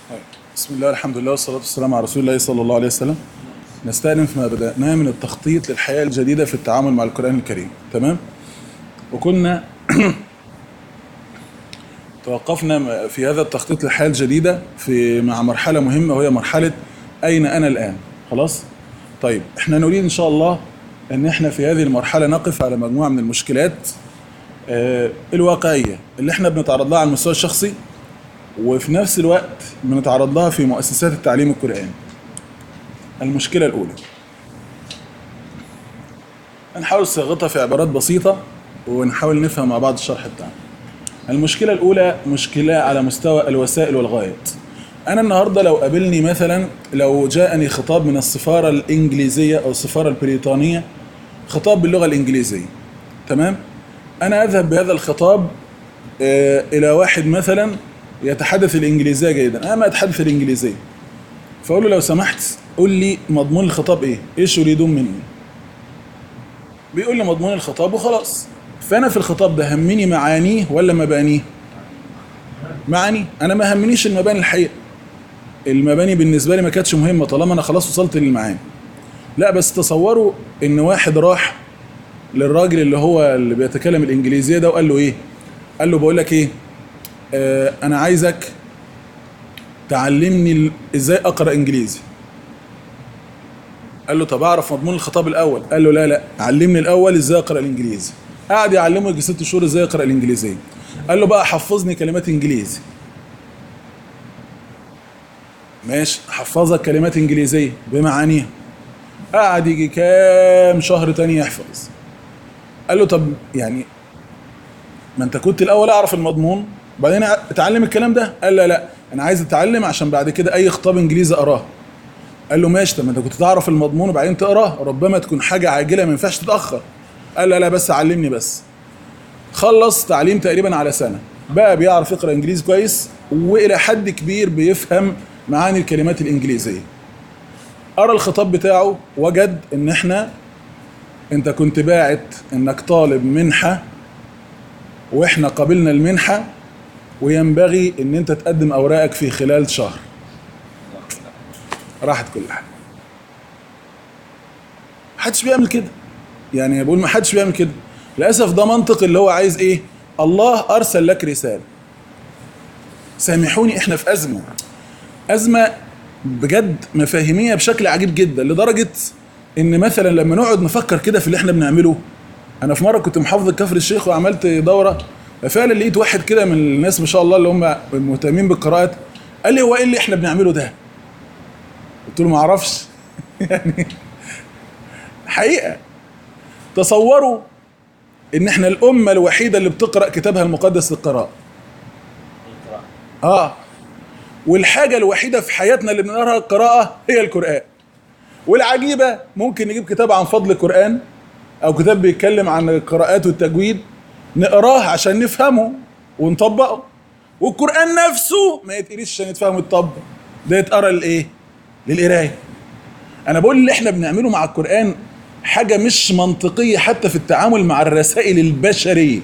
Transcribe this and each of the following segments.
بسم الله الحمد لله والصلاة والسلام على رسول الله صلى الله عليه وسلم نستأنف ما بدأناه من التخطيط للحياة الجديدة في التعامل مع القرآن الكريم تمام وكنا توقفنا في هذا التخطيط للحياة الجديدة في مع مرحلة مهمة وهي مرحلة أين أنا الآن خلاص طيب احنا نريد إن شاء الله أن احنا في هذه المرحلة نقف على مجموعة من المشكلات آه، الواقعية اللي احنا بنتعرض لها على المستوى الشخصي وفي نفس الوقت بنتعرض لها في مؤسسات التعليم القرآني المشكلة الأولى هنحاول صياغتها في عبارات بسيطة ونحاول نفهم مع بعض الشرح بتاعنا المشكلة الأولى مشكلة على مستوى الوسائل والغايات أنا النهاردة لو قابلني مثلا لو جاءني خطاب من السفارة الإنجليزية أو السفارة البريطانية خطاب باللغة الإنجليزية تمام أنا أذهب بهذا الخطاب آه، إلى واحد مثلا يتحدث الإنجليزية جيدا أنا ما أتحدث الإنجليزية فأقول له لو سمحت قول لي مضمون الخطاب إيه إيش يريدون مني بيقول لي مضمون الخطاب وخلاص فأنا في الخطاب ده همني معانيه ولا مبانيه معاني أنا ما همنيش المباني الحقيقة المباني بالنسبة لي ما كانتش مهمة طالما أنا خلاص وصلت للمعاني لا بس تصوروا إن واحد راح للراجل اللي هو اللي بيتكلم الإنجليزية ده وقال له إيه قال له بقول لك إيه آه أنا عايزك تعلمني ال- إزاي أقرأ إنجليزي قال له طب اعرف مضمون الخطاب الاول قال له لا لا علمني الاول ازاي اقرا الانجليزي قعد يعلمه يجي ست شهور ازاي يقرا الانجليزيه قال له بقى حفظني كلمات انجليزي ماشي حفظك كلمات انجليزيه بمعانيها قعد يجي كام شهر تاني يحفظ قال له طب يعني ما انت كنت الاول اعرف المضمون بعدين اتعلم الكلام ده قال لا لا انا عايز اتعلم عشان بعد كده اي خطاب انجليزي اقراه قال له ماشي طب ما انت كنت تعرف المضمون وبعدين تقراه ربما تكون حاجه عاجله ما ينفعش تتاخر قال لا لا بس علمني بس خلص تعليم تقريبا على سنه بقى بيعرف يقرا انجليزي كويس والى حد كبير بيفهم معاني الكلمات الانجليزيه قرا الخطاب بتاعه وجد ان احنا انت كنت باعت انك طالب منحه واحنا قبلنا المنحه وينبغي ان انت تقدم اوراقك في خلال شهر راحت كل حاجه محدش بيعمل كده يعني بقول ما حدش بيعمل كده للاسف ده منطق اللي هو عايز ايه الله ارسل لك رساله سامحوني احنا في ازمه ازمه بجد مفاهيميه بشكل عجيب جدا لدرجه ان مثلا لما نقعد نفكر كده في اللي احنا بنعمله انا في مره كنت محافظ كفر الشيخ وعملت دوره ففعلا لقيت واحد كده من الناس ما شاء الله اللي هم مهتمين بالقراءات قال لي هو ايه اللي احنا بنعمله ده قلت له ما اعرفش يعني حقيقه تصوروا ان احنا الامه الوحيده اللي بتقرا كتابها المقدس للقراءه اه والحاجه الوحيده في حياتنا اللي بنقراها القراءه هي القران والعجيبه ممكن نجيب كتاب عن فضل القران او كتاب بيتكلم عن القراءات والتجويد نقراه عشان نفهمه ونطبقه والقران نفسه ما يتقريش عشان يتفهم ويتطبق ده يتقرا لايه للقرايه انا بقول اللي احنا بنعمله مع القران حاجه مش منطقيه حتى في التعامل مع الرسائل البشريه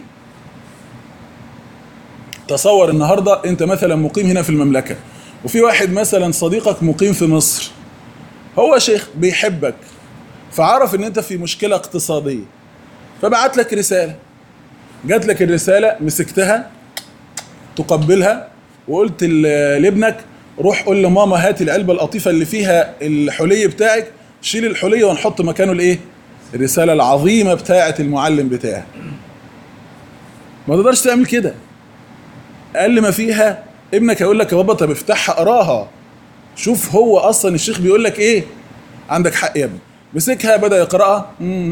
تصور النهارده انت مثلا مقيم هنا في المملكه وفي واحد مثلا صديقك مقيم في مصر هو شيخ بيحبك فعرف ان انت في مشكله اقتصاديه فبعت لك رساله جات لك الرساله مسكتها تقبلها وقلت ل- لابنك روح قول لماما هات العلبه القطيفه اللي فيها الحلي بتاعك شيل الحلي ونحط مكانه الايه الرساله العظيمه بتاعه المعلم بتاعك ما تقدرش تعمل كده اقل ما فيها ابنك هيقول لك يا بابا طب افتحها اقراها شوف هو اصلا الشيخ بيقول لك ايه عندك حق يا ابني مسكها بدا يقراها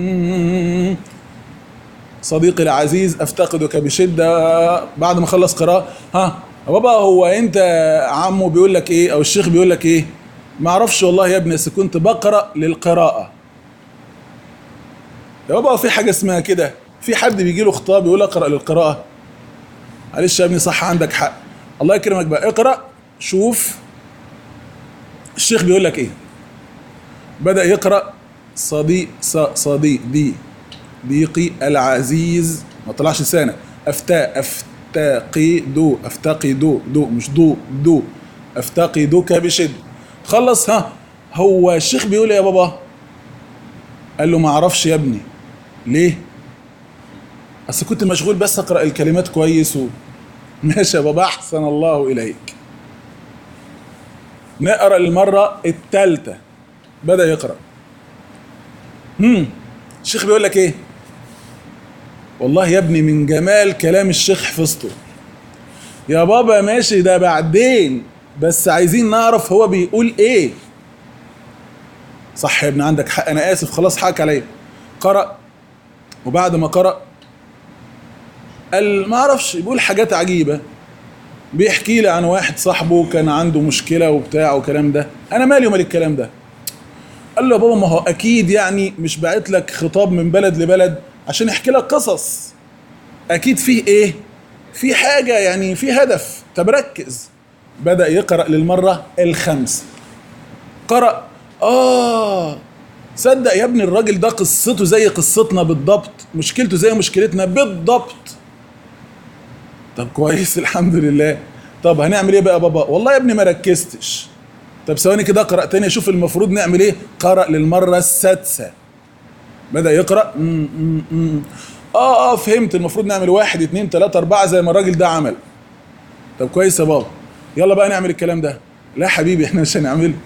صديقي العزيز افتقدك بشده بعد ما خلص قراءه ها يا بابا هو انت عمه بيقول لك ايه او الشيخ بيقول لك ايه ما اعرفش والله يا ابني بس كنت بقرا للقراءه يا بابا في حاجه اسمها كده في حد بيجي له خطاب يقول اقرا للقراءه معلش يا ابني صح عندك حق الله يكرمك بقى اقرا شوف الشيخ بيقول لك ايه بدا يقرا صديق صديق دي ضيقي العزيز ما طلعش لسانك افتاء افتاقي دو افتقي دو دو مش دو دو افتقدك بشده خلص ها هو الشيخ بيقول إيه يا بابا قال له ما اعرفش يا ابني ليه اصل كنت مشغول بس اقرا الكلمات كويس و... ماشي يا بابا احسن الله اليك نقرا المره الثالثه بدا يقرا امم الشيخ بيقول لك ايه والله يا ابني من جمال كلام الشيخ حفظته يا بابا ماشي ده بعدين بس عايزين نعرف هو بيقول ايه صح يا ابني عندك حق انا اسف خلاص حقك عليا قرأ وبعد ما قرأ قال ما اعرفش بيقول حاجات عجيبة بيحكي لي عن واحد صاحبه كان عنده مشكلة وبتاع وكلام ده انا مالي ومال الكلام ده قال له يا بابا ما هو اكيد يعني مش باعت لك خطاب من بلد لبلد عشان يحكي لك قصص اكيد فيه ايه في حاجة يعني في هدف طب ركز بدأ يقرأ للمرة الخامسة قرأ آه صدق يا ابني الراجل ده قصته زي قصتنا بالضبط مشكلته زي مشكلتنا بالضبط طب كويس الحمد لله طب هنعمل ايه بقى يا بابا والله يا ابني ما ركزتش طب ثواني كده اقرا تاني اشوف المفروض نعمل ايه قرأ للمرة السادسة بدأ يقرأ مم مم مم. اه اه فهمت المفروض نعمل واحد اتنين تلاتة اربعة زي ما الراجل ده عمل طب كويس يا بابا يلا بقى نعمل الكلام ده لا حبيبي احنا مش هنعمله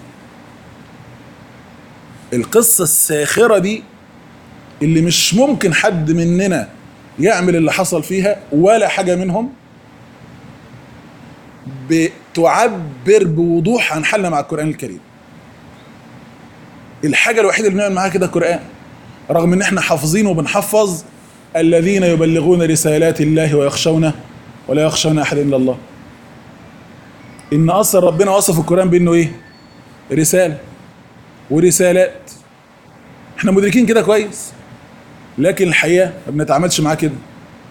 القصة الساخرة دي اللي مش ممكن حد مننا يعمل اللي حصل فيها ولا حاجة منهم بتعبر بوضوح عن حالنا مع القرآن الكريم الحاجة الوحيدة اللي بنعمل معاها كده القرآن رغم ان احنا حافظين وبنحفظ الذين يبلغون رسالات الله ويخشونه ولا يخشون احد الا الله ان اصلا ربنا وصف القرآن بانه ايه رسالة ورسالات احنا مدركين كده كويس لكن الحقيقة ما بنتعاملش معاه كده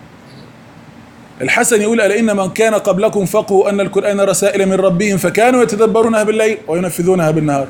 الحسن يقول ألا إن من كان قبلكم فقهوا أن القرآن رسائل من ربهم فكانوا يتدبرونها بالليل وينفذونها بالنهار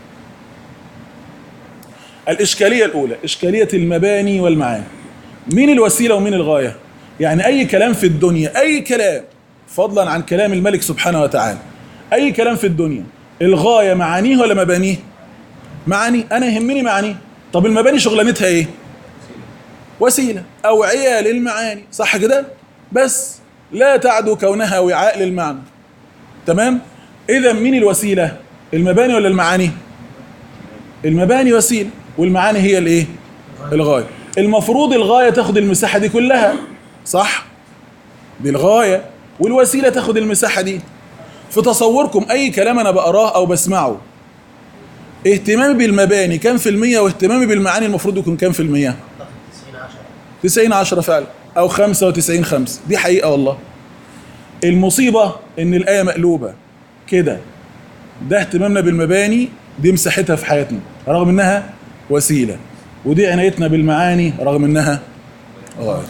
الإشكالية الأولى إشكالية المباني والمعاني مين الوسيلة ومين الغاية يعني أي كلام في الدنيا أي كلام فضلا عن كلام الملك سبحانه وتعالى أي كلام في الدنيا الغاية معانيه ولا مبانيه معاني أنا يهمني معانيه طب المباني شغلانتها إيه وسيلة أوعية للمعاني صح كده بس لا تعدو كونها وعاء للمعنى تمام إذا مين الوسيلة المباني ولا المعاني المباني وسيلة والمعاني هي الايه الغاية المفروض الغاية تاخد المساحة دي كلها صح دي الغاية والوسيلة تاخد المساحة دي في تصوركم أي كلام أنا بقراه أو بسمعه اهتمامي بالمباني كام في المية واهتمامي بالمعاني المفروض يكون كام في المية 90 10 فعلا أو 95 5 دي حقيقة والله المصيبة إن الآية مقلوبة كده ده اهتمامنا بالمباني دي مساحتها في حياتنا رغم إنها وسيلة ودي عنايتنا بالمعاني رغم إنها غاية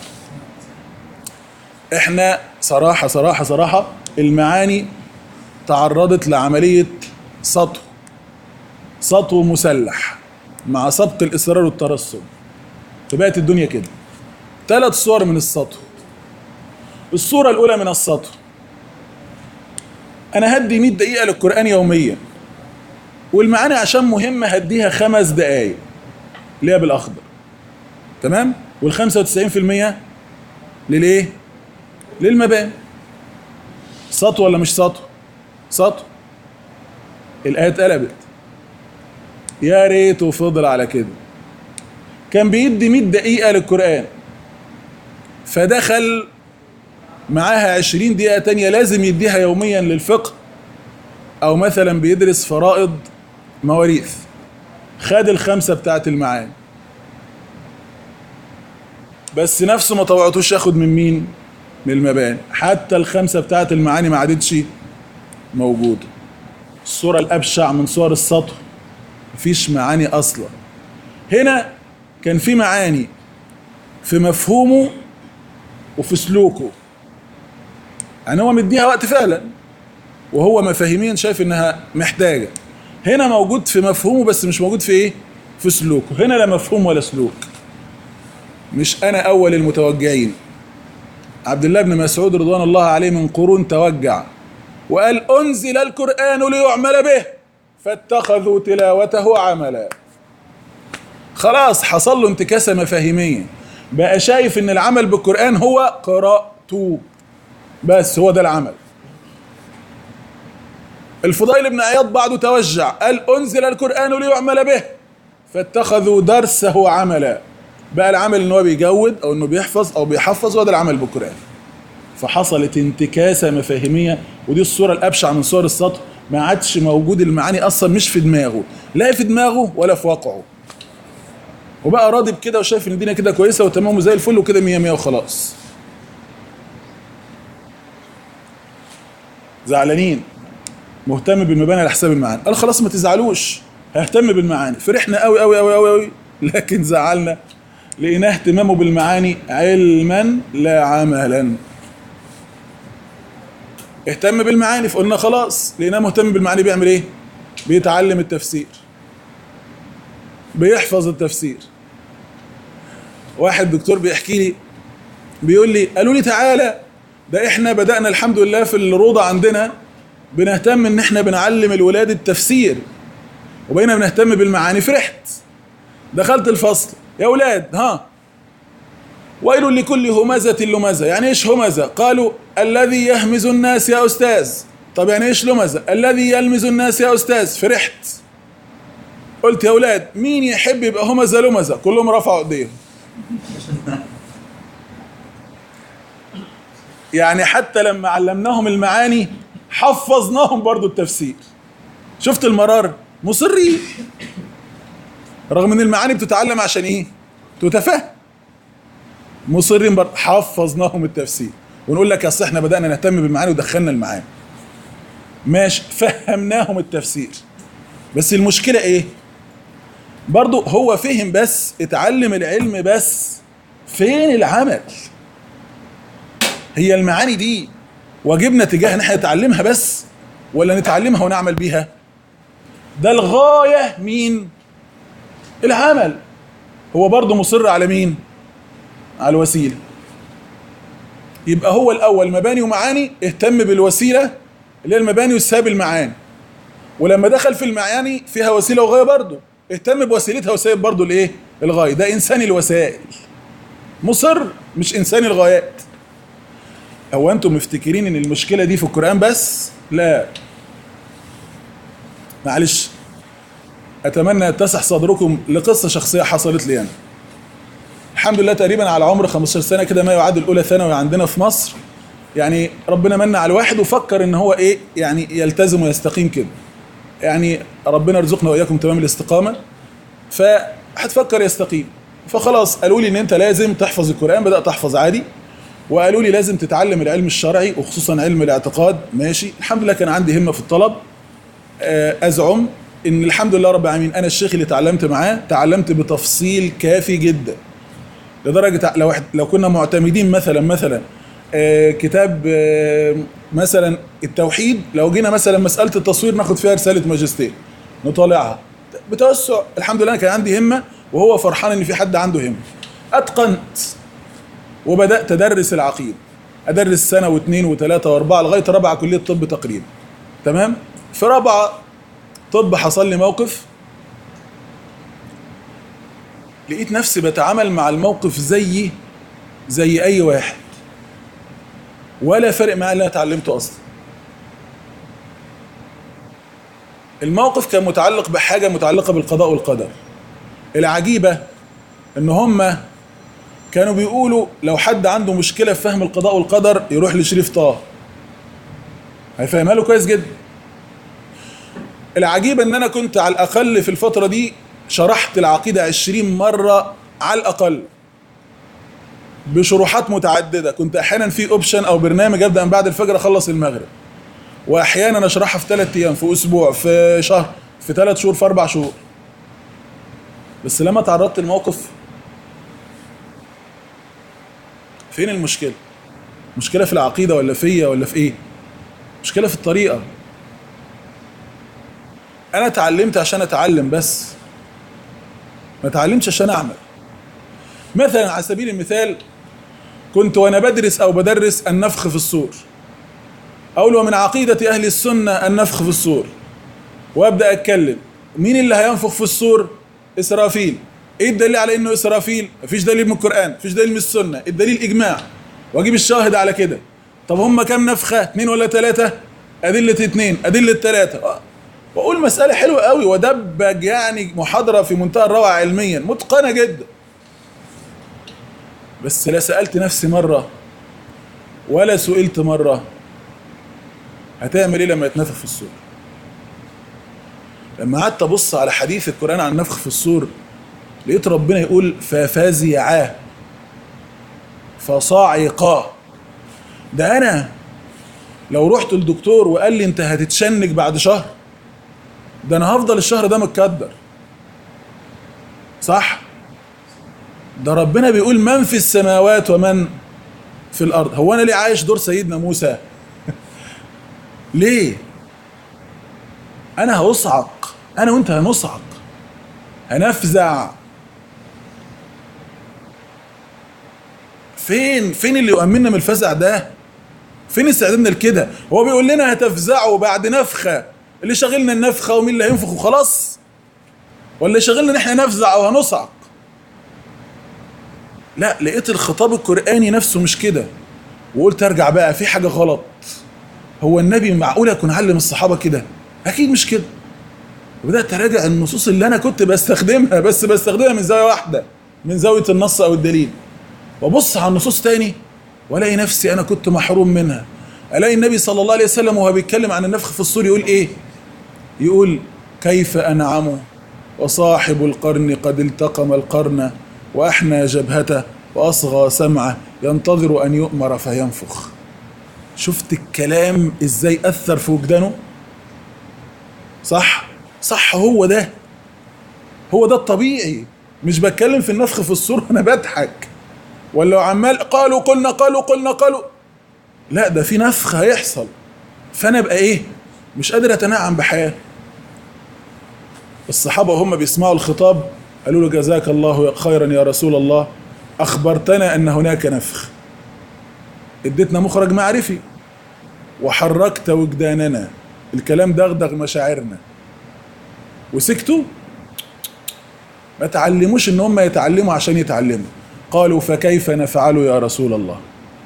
احنا صراحة صراحة صراحة المعاني تعرضت لعملية سطو سطو مسلح مع سبق الإصرار والترسل فبقت الدنيا كده ثلاث صور من السطو الصورة الأولى من السطو أنا هدي 100 دقيقة للقرآن يوميا والمعاني عشان مهمة هديها خمس دقايق اللي هي بالأخضر تمام وال 95% للإيه؟ للمباني سطو ولا مش سطو؟ سطو الآية اتقلبت يا ريته فضل على كده كان بيدي 100 دقيقة للقرآن فدخل معاها 20 دقيقة تانية لازم يديها يوميا للفقه أو مثلا بيدرس فرائض مواريث خد الخمسة بتاعت المعاني بس نفسه ما طوعتوش ياخد من مين؟ من المباني حتى الخمسة بتاعت المعاني ما عادتش موجودة الصورة الأبشع من صور السطح مفيش معاني أصلا هنا كان في معاني في مفهومه وفي سلوكه يعني هو مديها وقت فعلا وهو مفاهيميا شايف انها محتاجه هنا موجود في مفهومه بس مش موجود في ايه في سلوكه هنا لا مفهوم ولا سلوك مش انا اول المتوجعين عبد الله بن مسعود رضوان الله عليه من قرون توجع وقال انزل القران ليعمل به فاتخذوا تلاوته عملا خلاص حصل له انتكاسه مفاهيميه بقى شايف ان العمل بالقران هو قراءته بس هو ده العمل الفضيل بن عياض بعده توجع قال انزل القران ليعمل به فاتخذوا درسه عملا بقى العمل ان هو بيجود او انه بيحفظ او بيحفظ هو ده العمل بالقران فحصلت انتكاسه مفاهيميه ودي الصوره الابشع من صور السطر ما عادش موجود المعاني اصلا مش في دماغه لا في دماغه ولا في واقعه وبقى راضي بكده وشايف ان الدنيا كده كويسه وتمام وزي الفل وكده 100 100 وخلاص زعلانين مهتم بالمباني على حساب المعاني قال خلاص ما تزعلوش ههتم بالمعاني فرحنا قوي قوي قوي قوي قوي لكن زعلنا لقيناه اهتمامه بالمعاني علما لا عملا اهتم بالمعاني فقلنا خلاص لقيناه مهتم بالمعاني بيعمل ايه بيتعلم التفسير بيحفظ التفسير واحد دكتور بيحكي لي بيقول لي قالوا لي تعالى ده احنا بدأنا الحمد لله في الروضة عندنا بنهتم ان احنا بنعلم الولاد التفسير وبقينا بنهتم بالمعاني فرحت دخلت الفصل يا ولاد ها ويل لكل همزة لمزة يعني ايش همزة قالوا الذي يهمز الناس يا استاذ طب يعني ايش لمزة الذي يلمز الناس يا استاذ فرحت قلت يا ولاد مين يحب يبقى همزة لمزة كلهم رفعوا ايديهم يعني حتى لما علمناهم المعاني حفظناهم برضو التفسير شفت المرار مصرين رغم ان المعاني بتتعلم عشان ايه تتفهم مصرين برضو حفظناهم التفسير ونقول لك اصل احنا بدانا نهتم بالمعاني ودخلنا المعاني ماشي فهمناهم التفسير بس المشكله ايه برضو هو فهم بس اتعلم العلم بس فين العمل هي المعاني دي واجبنا تجاه ان احنا نتعلمها بس ولا نتعلمها ونعمل بيها ده الغايه مين العمل هو برضه مصر على مين على الوسيله يبقى هو الاول مباني ومعاني اهتم بالوسيله اللي هي المباني وساب المعاني ولما دخل في المعاني فيها وسيله وغايه برضه اهتم بوسيلتها وساب برضه الايه الغايه ده انسان الوسائل مصر مش انسان الغايات هو انتم مفتكرين ان المشكله دي في القران بس لا معلش اتمنى يتسع صدركم لقصه شخصيه حصلت لي انا الحمد لله تقريبا على عمر 15 سنه كده ما يعادل اولى ثانوي عندنا في مصر يعني ربنا من على الواحد وفكر ان هو ايه يعني يلتزم ويستقيم كده يعني ربنا يرزقنا واياكم تمام الاستقامه فهتفكر يستقيم فخلاص قالوا لي ان انت لازم تحفظ القران بدات احفظ عادي وقالوا لي لازم تتعلم العلم الشرعي وخصوصا علم الاعتقاد ماشي الحمد لله كان عندي همه في الطلب ازعم ان الحمد لله رب العالمين انا الشيخ اللي اتعلمت معاه تعلمت بتفصيل كافي جدا لدرجه لو لو كنا معتمدين مثلا مثلا كتاب مثلا التوحيد لو جينا مثلا مساله التصوير ناخد فيها رساله ماجستير نطالعها بتوسع الحمد لله كان عندي همه وهو فرحان ان في حد عنده همه اتقنت وبدات ادرس العقيده ادرس سنه واثنين وثلاثه واربعه لغايه رابعه كليه طب تقريبا تمام في رابعه طب حصل لي موقف لقيت نفسي بتعامل مع الموقف زي زي اي واحد ولا فرق معايا اللي انا اتعلمته اصلا الموقف كان متعلق بحاجه متعلقه بالقضاء والقدر العجيبه ان هم كانوا بيقولوا لو حد عنده مشكله في فهم القضاء والقدر يروح لشريف طه هيفهمها له كويس جدا العجيب ان انا كنت على الاقل في الفتره دي شرحت العقيده 20 مره على الاقل بشروحات متعدده كنت احيانا في اوبشن او برنامج ابدا من بعد الفجر اخلص المغرب واحيانا اشرحها في ثلاث ايام في اسبوع في شهر في ثلاث شهور في اربع شهور بس لما تعرضت للموقف فين المشكله مشكله في العقيده ولا فيا ولا في ايه مشكله في الطريقه انا اتعلمت عشان اتعلم بس ما اتعلمش عشان اعمل مثلا على سبيل المثال كنت وانا بدرس او بدرس النفخ في الصور اقول ومن عقيده اهل السنه النفخ في الصور وابدا اتكلم مين اللي هينفخ في الصور اسرافيل ايه الدليل على انه اسرافيل مفيش دليل من القران مفيش دليل من السنه الدليل اجماع واجيب الشاهد على كده طب هم كام نفخه اثنين ولا ثلاثه ادله اثنين ادله ثلاثه واقول مساله حلوه قوي ودبج يعني محاضره في منتهى الروعه علميا متقنه جدا بس لا سالت نفسي مره ولا سئلت مره هتعمل ايه لما يتنفخ في الصور لما قعدت ابص على حديث القران عن النفخ في الصور لقيت ربنا يقول ففزعا فصعقا ده انا لو رحت للدكتور وقال لي انت هتتشنج بعد شهر ده انا هفضل الشهر ده متكدر صح ده ربنا بيقول من في السماوات ومن في الارض هو انا ليه عايش دور سيدنا موسى ليه انا هصعق انا وانت هنصعق هنفزع فين فين اللي يؤمننا من الفزع ده فين استعدادنا لكده هو بيقول لنا هتفزعوا بعد نفخه اللي شاغلنا النفخه ومين اللي هينفخ وخلاص ولا شاغلنا ان احنا نفزع او هنصعق لا لقيت الخطاب القراني نفسه مش كده وقلت ارجع بقى في حاجه غلط هو النبي معقول يكون علم الصحابه كده اكيد مش كده وبدات اراجع النصوص اللي انا كنت بستخدمها بس بستخدمها من زاويه واحده من زاويه النص او الدليل وابص على النصوص تاني والاقي نفسي انا كنت محروم منها الاقي النبي صلى الله عليه وسلم وهو بيتكلم عن النفخ في الصور يقول ايه يقول كيف انعم وصاحب القرن قد التقم القرن واحنى جبهته واصغى سمعه ينتظر ان يؤمر فينفخ شفت الكلام ازاي اثر في وجدانه صح صح هو ده هو ده الطبيعي مش بتكلم في النفخ في الصور انا بضحك ولا عمال قالوا قلنا قالوا قلنا قالوا لا ده في نفخ هيحصل فانا ابقى ايه مش قادر اتنعم بحياه الصحابه وهم بيسمعوا الخطاب قالوا له جزاك الله خيرا يا رسول الله اخبرتنا ان هناك نفخ اديتنا مخرج معرفي وحركت وجداننا الكلام دغدغ مشاعرنا وسكتوا ما تعلموش ان هم يتعلموا عشان يتعلموا قالوا فكيف نفعل يا رسول الله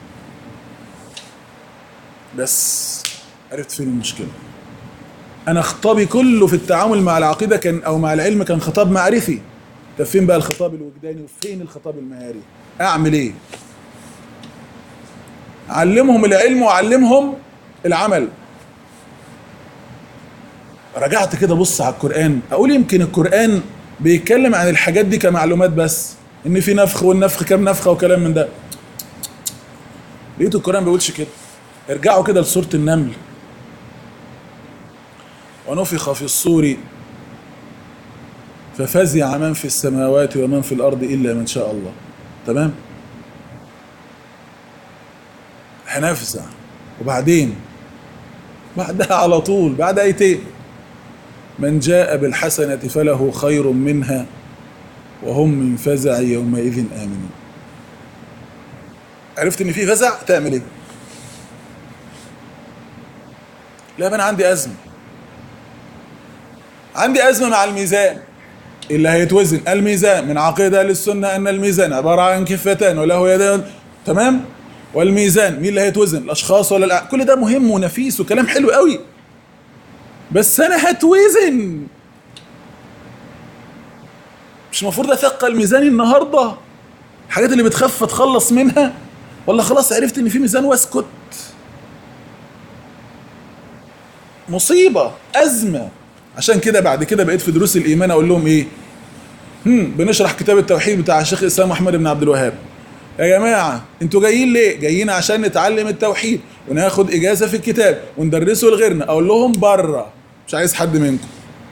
بس عرفت فين المشكله انا خطابي كله في التعامل مع العقيده كان او مع العلم كان خطاب معرفي طب فين بقى الخطاب الوجداني وفين الخطاب المهاري اعمل ايه علمهم العلم وعلمهم العمل رجعت كده بص على القرآن أقول يمكن القرآن بيتكلم عن الحاجات دي كمعلومات بس إن في نفخ والنفخ كام نفخة وكلام من ده لقيت القرآن ما بيقولش كده ارجعوا كده لسورة النمل ونفخ في الصور ففزع من في السماوات ومن في الأرض إلا من شاء الله تمام هنفزع وبعدين بعدها على طول بعد ايتين من جاء بالحسنة فله خير منها وهم من فزع يومئذ آمنون عرفت ان في فزع تعمل ايه لا انا عندي ازمه عندي ازمه مع الميزان اللي هيتوزن الميزان من عقيده اهل السنه ان الميزان عباره عن كفتان وله يدان تمام والميزان مين اللي هيتوزن الاشخاص ولا الأع... كل ده مهم ونفيس وكلام حلو قوي بس انا هتوزن مش المفروض اثقل ميزاني النهارده الحاجات اللي بتخف اتخلص منها ولا خلاص عرفت ان في ميزان واسكت مصيبه ازمه عشان كده بعد كده بقيت في دروس الايمان اقول لهم ايه هم بنشرح كتاب التوحيد بتاع الشيخ الاسلام محمد بن عبد الوهاب يا جماعة انتوا جايين ليه؟ جايين عشان نتعلم التوحيد وناخد اجازة في الكتاب وندرسه لغيرنا اقول لهم بره مش عايز حد منكم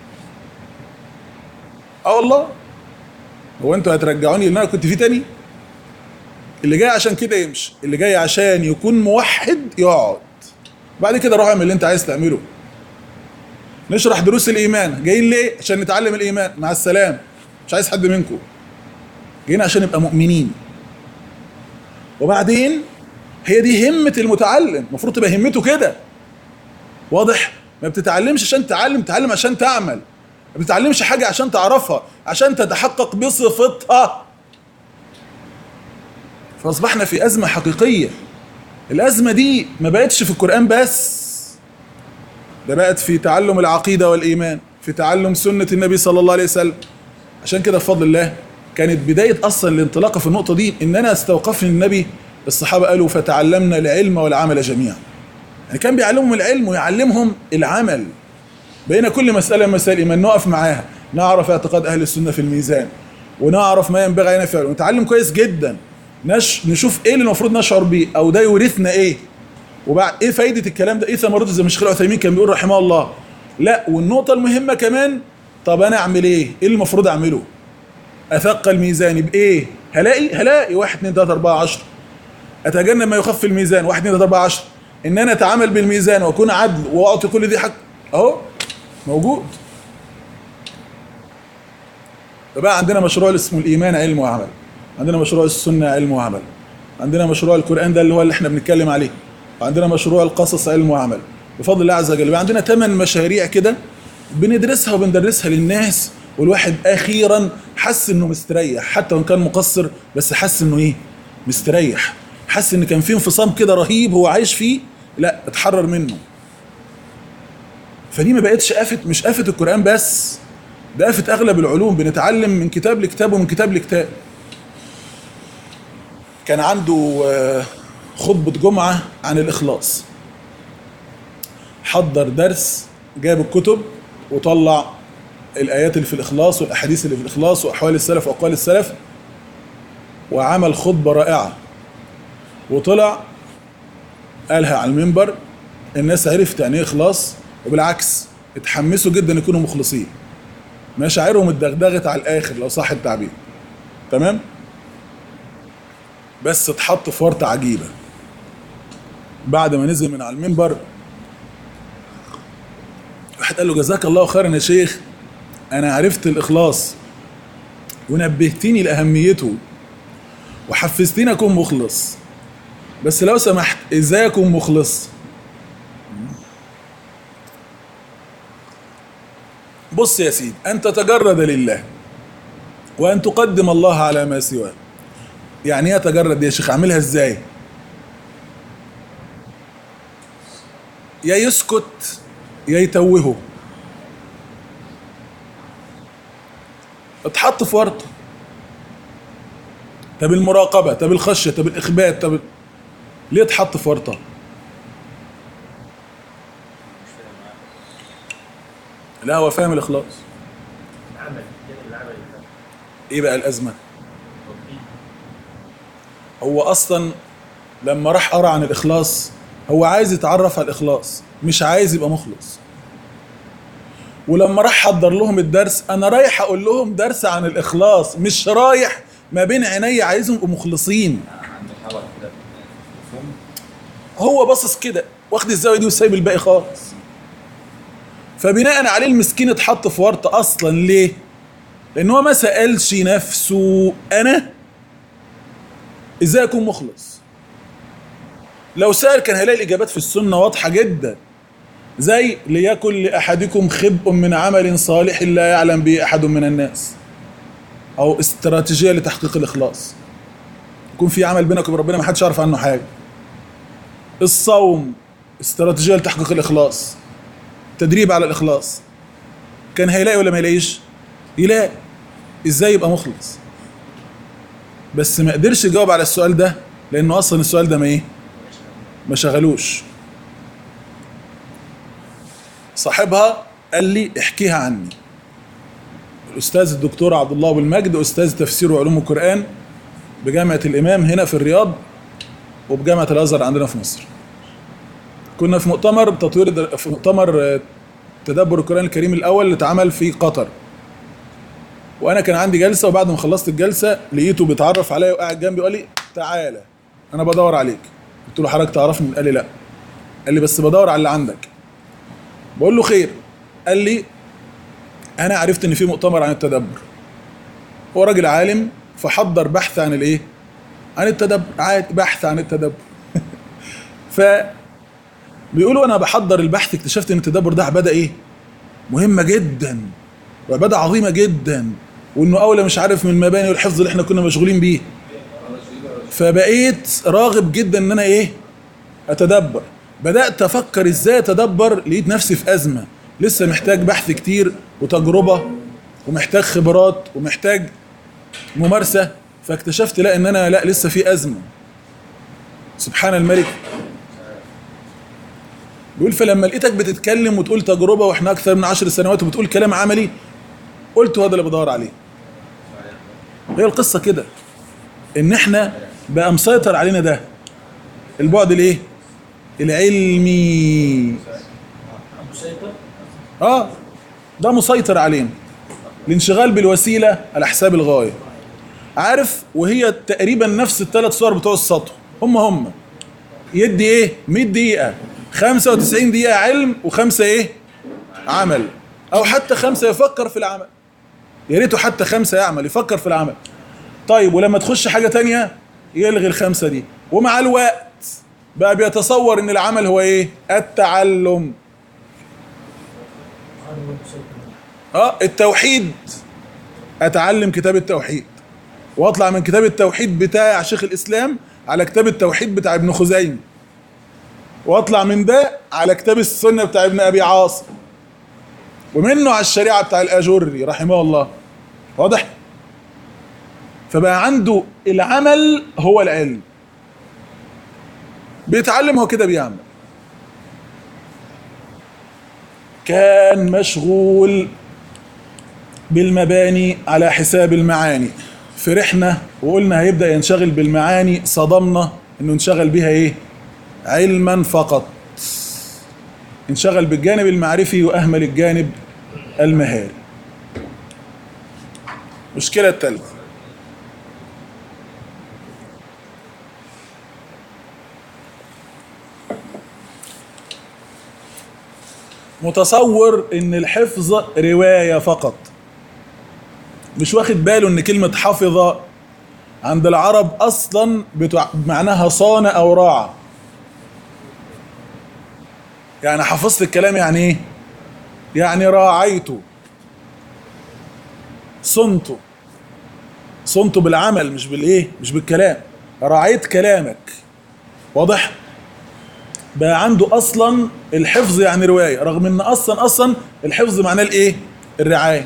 اه والله هو انتوا هترجعوني اللي انا كنت فيه تاني اللي جاي عشان كده يمشي اللي جاي عشان يكون موحد يقعد بعد كده روح اعمل اللي انت عايز تعمله نشرح دروس الايمان جايين ليه عشان نتعلم الايمان مع السلام مش عايز حد منكم جايين عشان نبقى مؤمنين وبعدين هي دي همة المتعلم المفروض تبقى همته كده واضح ما بتتعلمش عشان تتعلم تتعلم عشان تعمل ما بتتعلمش حاجه عشان تعرفها عشان تتحقق بصفتها فاصبحنا في ازمه حقيقيه الازمه دي ما بقتش في القران بس ده بقت في تعلم العقيده والايمان في تعلم سنه النبي صلى الله عليه وسلم عشان كده بفضل الله كانت بدايه اصلا الانطلاقه في النقطه دي ان انا استوقفني النبي الصحابه قالوا فتعلمنا العلم والعمل جميعا يعني كان بيعلمهم العلم ويعلمهم العمل بين كل مساله من مسائل الايمان نقف معاها نعرف اعتقاد اهل السنه في الميزان ونعرف ما ينبغي علينا فعله ونتعلم كويس جدا نش نشوف ايه اللي المفروض نشعر بيه او ده يورثنا ايه وبعد ايه فايده الكلام ده ايه ثمرته زي ما الشيخ العثيمين كان بيقول رحمه الله لا والنقطه المهمه كمان طب انا اعمل ايه ايه اللي المفروض اعمله اثقل ميزاني بايه هلاقي هلاقي 1 2 3 4 10 اتجنب ما يخف الميزان 1 2 3 4 10 ان انا اتعامل بالميزان واكون عدل واعطي كل دي حق اهو موجود فبقى عندنا مشروع اسمه الايمان علم وعمل عندنا مشروع السنه علم وعمل عندنا مشروع القران ده اللي هو اللي احنا بنتكلم عليه وعندنا مشروع القصص علم وعمل بفضل الله عز وجل بقى عندنا ثمان مشاريع كده بندرسها وبندرسها للناس والواحد اخيرا حس انه مستريح حتى وان كان مقصر بس حس انه ايه مستريح حس ان كان في انفصام كده رهيب هو عايش فيه لا اتحرر منه فدي ما بقتش آفة مش آفة القرآن بس ده آفة أغلب العلوم بنتعلم من كتاب لكتاب ومن كتاب لكتاب كان عنده آه، خطبة جمعة عن الإخلاص حضر درس جاب الكتب وطلع الآيات اللي في الإخلاص والأحاديث اللي في الإخلاص وأحوال السلف وأقوال السلف وعمل خطبة رائعة وطلع قالها على المنبر الناس عرفت يعني ايه اخلاص وبالعكس اتحمسوا جدا يكونوا مخلصين مشاعرهم اتدغدغت على الاخر لو صح التعبير تمام بس اتحط في ورطه عجيبه بعد ما نزل من على المنبر واحد قال له جزاك الله خيرا يا شيخ انا عرفت الاخلاص ونبهتني لاهميته وحفزتني اكون مخلص بس لو سمحت ازاي اكون مخلص بص يا سيدي ان تتجرد لله وان تقدم الله على ما سواه يعني ايه اتجرد يا شيخ اعملها ازاي يا يسكت يا يتوهه اتحط في ورطه طب المراقبه طب الخشيه طب الاخبات طب ليه اتحط في ورطه لا هو فاهم الاخلاص عمل جانب العمل الفني ايه بقى الازمه تطبيق هو اصلا لما راح قرا عن الاخلاص هو عايز يتعرف على الاخلاص مش عايز يبقى مخلص ولما راح حضر لهم الدرس انا رايح اقول لهم درس عن الاخلاص مش رايح ما بين عيني عايزهم يبقوا مخلصين عنده حوار كده مفهوم هو باصص كده واخد الزاويه دي وسايب الباقي خالص فبناء عليه المسكين اتحط في ورطه اصلا ليه لان هو ما سالش نفسه انا ازاي اكون مخلص لو سال كان هيلاقي الاجابات في السنه واضحه جدا زي ليكن لاحدكم خبء من عمل صالح لا يعلم به احد من الناس او استراتيجيه لتحقيق الاخلاص يكون في عمل بينك وبين ربنا ما حدش يعرف عنه حاجه الصوم استراتيجيه لتحقيق الاخلاص تدريب على الاخلاص كان هيلاقي ولا ما يلاقيش يلاقي ازاي يبقى مخلص بس ما قدرش يجاوب على السؤال ده لانه اصلا السؤال ده ما ايه ما شغلوش صاحبها قال لي احكيها عني الاستاذ الدكتور عبد الله ابو المجد استاذ تفسير وعلوم القران بجامعه الامام هنا في الرياض وبجامعه الازهر عندنا في مصر كنا في مؤتمر تطوير في مؤتمر آه، تدبر القران الكريم الاول اللي اتعمل في قطر وانا كان عندي جلسه وبعد ما خلصت الجلسه لقيته بيتعرف عليا وقاعد جنبي وقال لي تعالى انا بدور عليك قلت له حضرتك تعرفني قال لي لا قال لي بس بدور على اللي عندك بقول له خير قال لي انا عرفت ان في مؤتمر عن التدبر هو راجل عالم فحضر بحث عن الايه عن التدبر عادي بحث عن التدبر ف بيقولوا انا بحضر البحث اكتشفت ان التدبر ده عباده ايه مهمه جدا وعباده عظيمه جدا وانه اولى مش عارف من المباني والحفظ اللي احنا كنا مشغولين بيه فبقيت راغب جدا ان انا ايه اتدبر بدات افكر ازاي اتدبر لقيت نفسي في ازمه لسه محتاج بحث كتير وتجربه ومحتاج خبرات ومحتاج ممارسه فاكتشفت لا ان انا لا لسه في ازمه سبحان الملك بيقول فلما لقيتك بتتكلم وتقول تجربه واحنا اكثر من عشر سنوات وبتقول كلام عملي قلت هذا اللي بدور عليه هي القصه كده ان احنا بقى مسيطر علينا ده البعد الايه العلمي مسيطر اه ده مسيطر علينا الانشغال بالوسيله على حساب الغايه عارف وهي تقريبا نفس الثلاث صور بتوع السطح هم هم يدي ايه 100 دقيقه 95 دقيقه علم وخمسه ايه عمل او حتى خمسه يفكر في العمل يا ريته حتى خمسه يعمل يفكر في العمل طيب ولما تخش حاجه تانية يلغي الخمسه دي ومع الوقت بقى بيتصور ان العمل هو ايه التعلم اه التوحيد اتعلم كتاب التوحيد واطلع من كتاب التوحيد بتاع شيخ الاسلام على كتاب التوحيد بتاع ابن خزيمه واطلع من ده على كتاب السنه بتاع ابن ابي عاصم ومنه على الشريعه بتاع الاجري رحمه الله واضح فبقى عنده العمل هو العلم بيتعلم هو كده بيعمل كان مشغول بالمباني على حساب المعاني فرحنا وقلنا هيبدأ ينشغل بالمعاني صدمنا انه انشغل بيها ايه علما فقط انشغل بالجانب المعرفي واهمل الجانب المهاري مشكلة الثالثة متصور ان الحفظ رواية فقط مش واخد باله ان كلمة حفظ عند العرب اصلا بتع... معناها صان او راعى يعني حفظت الكلام يعني ايه يعني راعيته صنته صنته بالعمل مش بالايه مش بالكلام راعيت كلامك واضح بقى عنده اصلا الحفظ يعني روايه رغم ان اصلا اصلا الحفظ معناه الايه الرعايه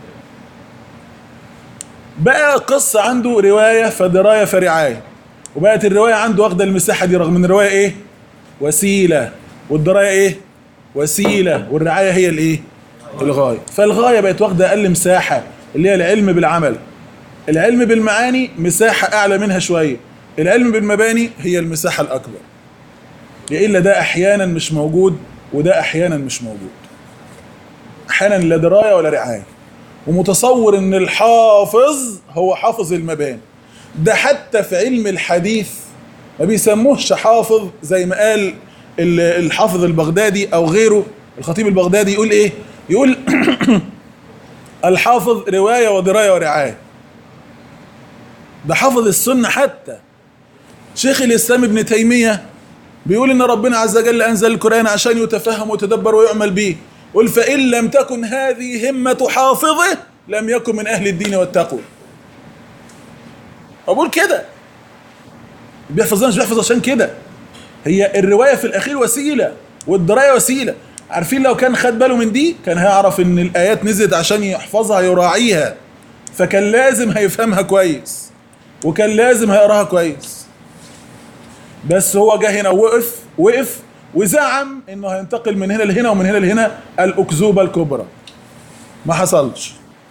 بقى قصة عنده رواية فدراية فرعاية وبقت الرواية عنده واخدة المساحة دي رغم ان الرواية ايه وسيلة والدراية ايه وسيلة والرعاية هي الايه الغاية فالغاية بقت واخدة اقل مساحة اللي هي العلم بالعمل العلم بالمعاني مساحة اعلى منها شوية العلم بالمباني هي المساحة الاكبر الا ده احيانا مش موجود وده احيانا مش موجود احيانا لا دراية ولا رعاية ومتصور ان الحافظ هو حافظ المباني ده حتى في علم الحديث ما بيسموهش حافظ زي ما قال ال- الحافظ البغدادي او غيره الخطيب البغدادي يقول ايه يقول الحافظ رواية ودراية ورعاية ده حافظ السنة حتى شيخ الإسلام ابن تيمية بيقول إن ربنا عز وجل أنزل القرآن عشان يتفهم ويتدبر ويعمل به قل فإن لم تكن هذه همة حافظه لم يكن من أهل الدين والتقوى أقول كده بيحفظ مش بيحفظ عشان كده هي الرواية في الأخير وسيلة والدراية وسيلة عارفين لو كان خد باله من دي كان هيعرف ان الآيات نزلت عشان يحفظها يراعيها فكان لازم هيفهمها كويس وكان لازم هيقراها كويس بس هو جه هنا وقف وقف وزعم انه هينتقل من هنا لهنا ومن هنا لهنا الاكذوبه الكبرى ما حصلش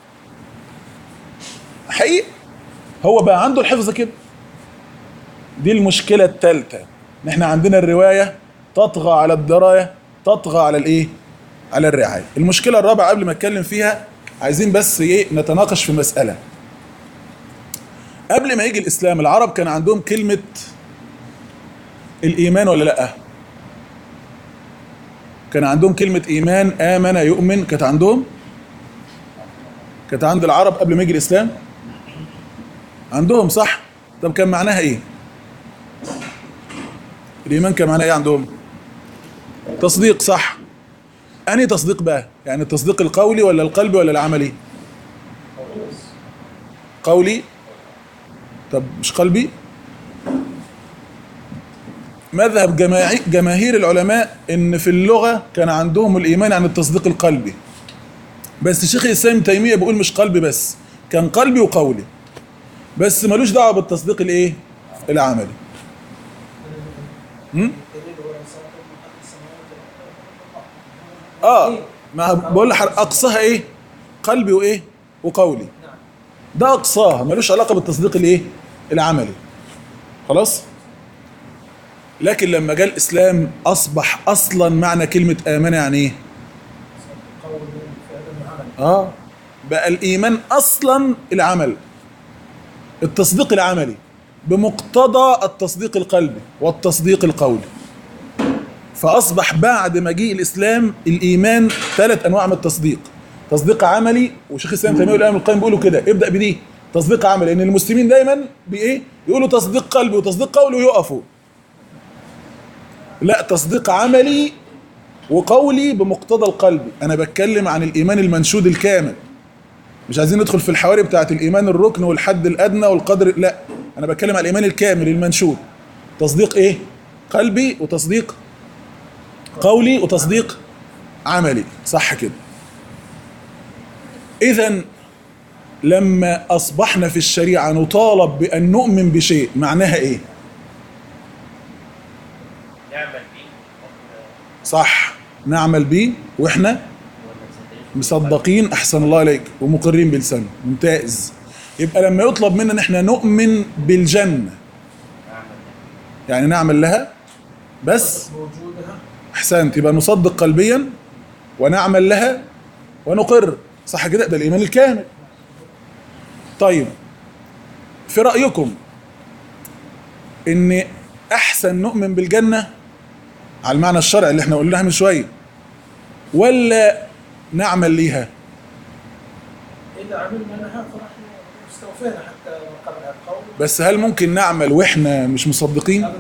حقيقي هو بقى عنده الحفظ كده دي المشكله الثالثه ان احنا عندنا الروايه تطغى على الدرايه تطغى على الايه على الرعايه المشكله الرابعه قبل ما اتكلم فيها عايزين بس ايه نتناقش في مساله قبل ما يجي الاسلام العرب كان عندهم كلمه الايمان ولا لا كان عندهم كلمه ايمان امن يؤمن كانت عندهم كانت عند العرب قبل ما يجي الاسلام عندهم صح طب كان معناها ايه الايمان كان معناها ايه عندهم تصديق صح انهي تصديق بقى يعني التصديق القولي ولا القلبي ولا العملي قولي طب مش قلبي مذهب جماعي جماهير العلماء ان في اللغه كان عندهم الايمان عن التصديق القلبي بس شيخ الاسلام ابن تيميه بيقول مش قلبي بس كان قلبي وقولي بس ملوش دعوه بالتصديق الايه العملي هم؟ اه ما بقول لك اقصاها ايه قلبي وايه وقولي ده اقصاها ملوش علاقه بالتصديق الايه العملي خلاص لكن لما جاء الاسلام اصبح اصلا معنى كلمه امن يعني ايه قول فعل عمل اه بقى الايمان اصلا العمل التصديق العملي بمقتضى التصديق القلبي والتصديق القولي فاصبح بعد مجيء الاسلام الايمان ثلاث انواع من التصديق تصديق عملي وشيخ الاسلام تيميه والامام القيم بيقولوا كده ابدا بدي تصديق عملي لان المسلمين دايما بايه يقولوا تصديق قلبي وتصديق قولي ويقفوا لا تصديق عملي وقولي بمقتضى القلب انا بتكلم عن الايمان المنشود الكامل مش عايزين ندخل في الحواري بتاعت الايمان الركن والحد الادنى والقدر لا انا بتكلم عن الايمان الكامل المنشود تصديق ايه قلبي وتصديق قولي وتصديق عملي صح كده اذا لما اصبحنا في الشريعه نطالب بان نؤمن بشيء معناها ايه نعمل بيه صح نعمل بيه واحنا ولا مصدقين مصدقين احسن الله عليك ومقرين بلسانه ممتاز يبقى لما يطلب منا ان احنا نؤمن بالجنه نعمل يعني نعمل لها بس بوجودها احسنت يبقى نصدق قلبيا ونعمل لها ونقر صح كده ده الايمان الكامل طيب في رايكم ان احسن نؤمن بالجنه على المعنى الشرعي اللي احنا قلناها من شويه ولا نعمل ليها اذا عملنا لها فنحن استوفينا حتى ما قبلها القول بس هل ممكن نعمل واحنا مش مصدقين ابدا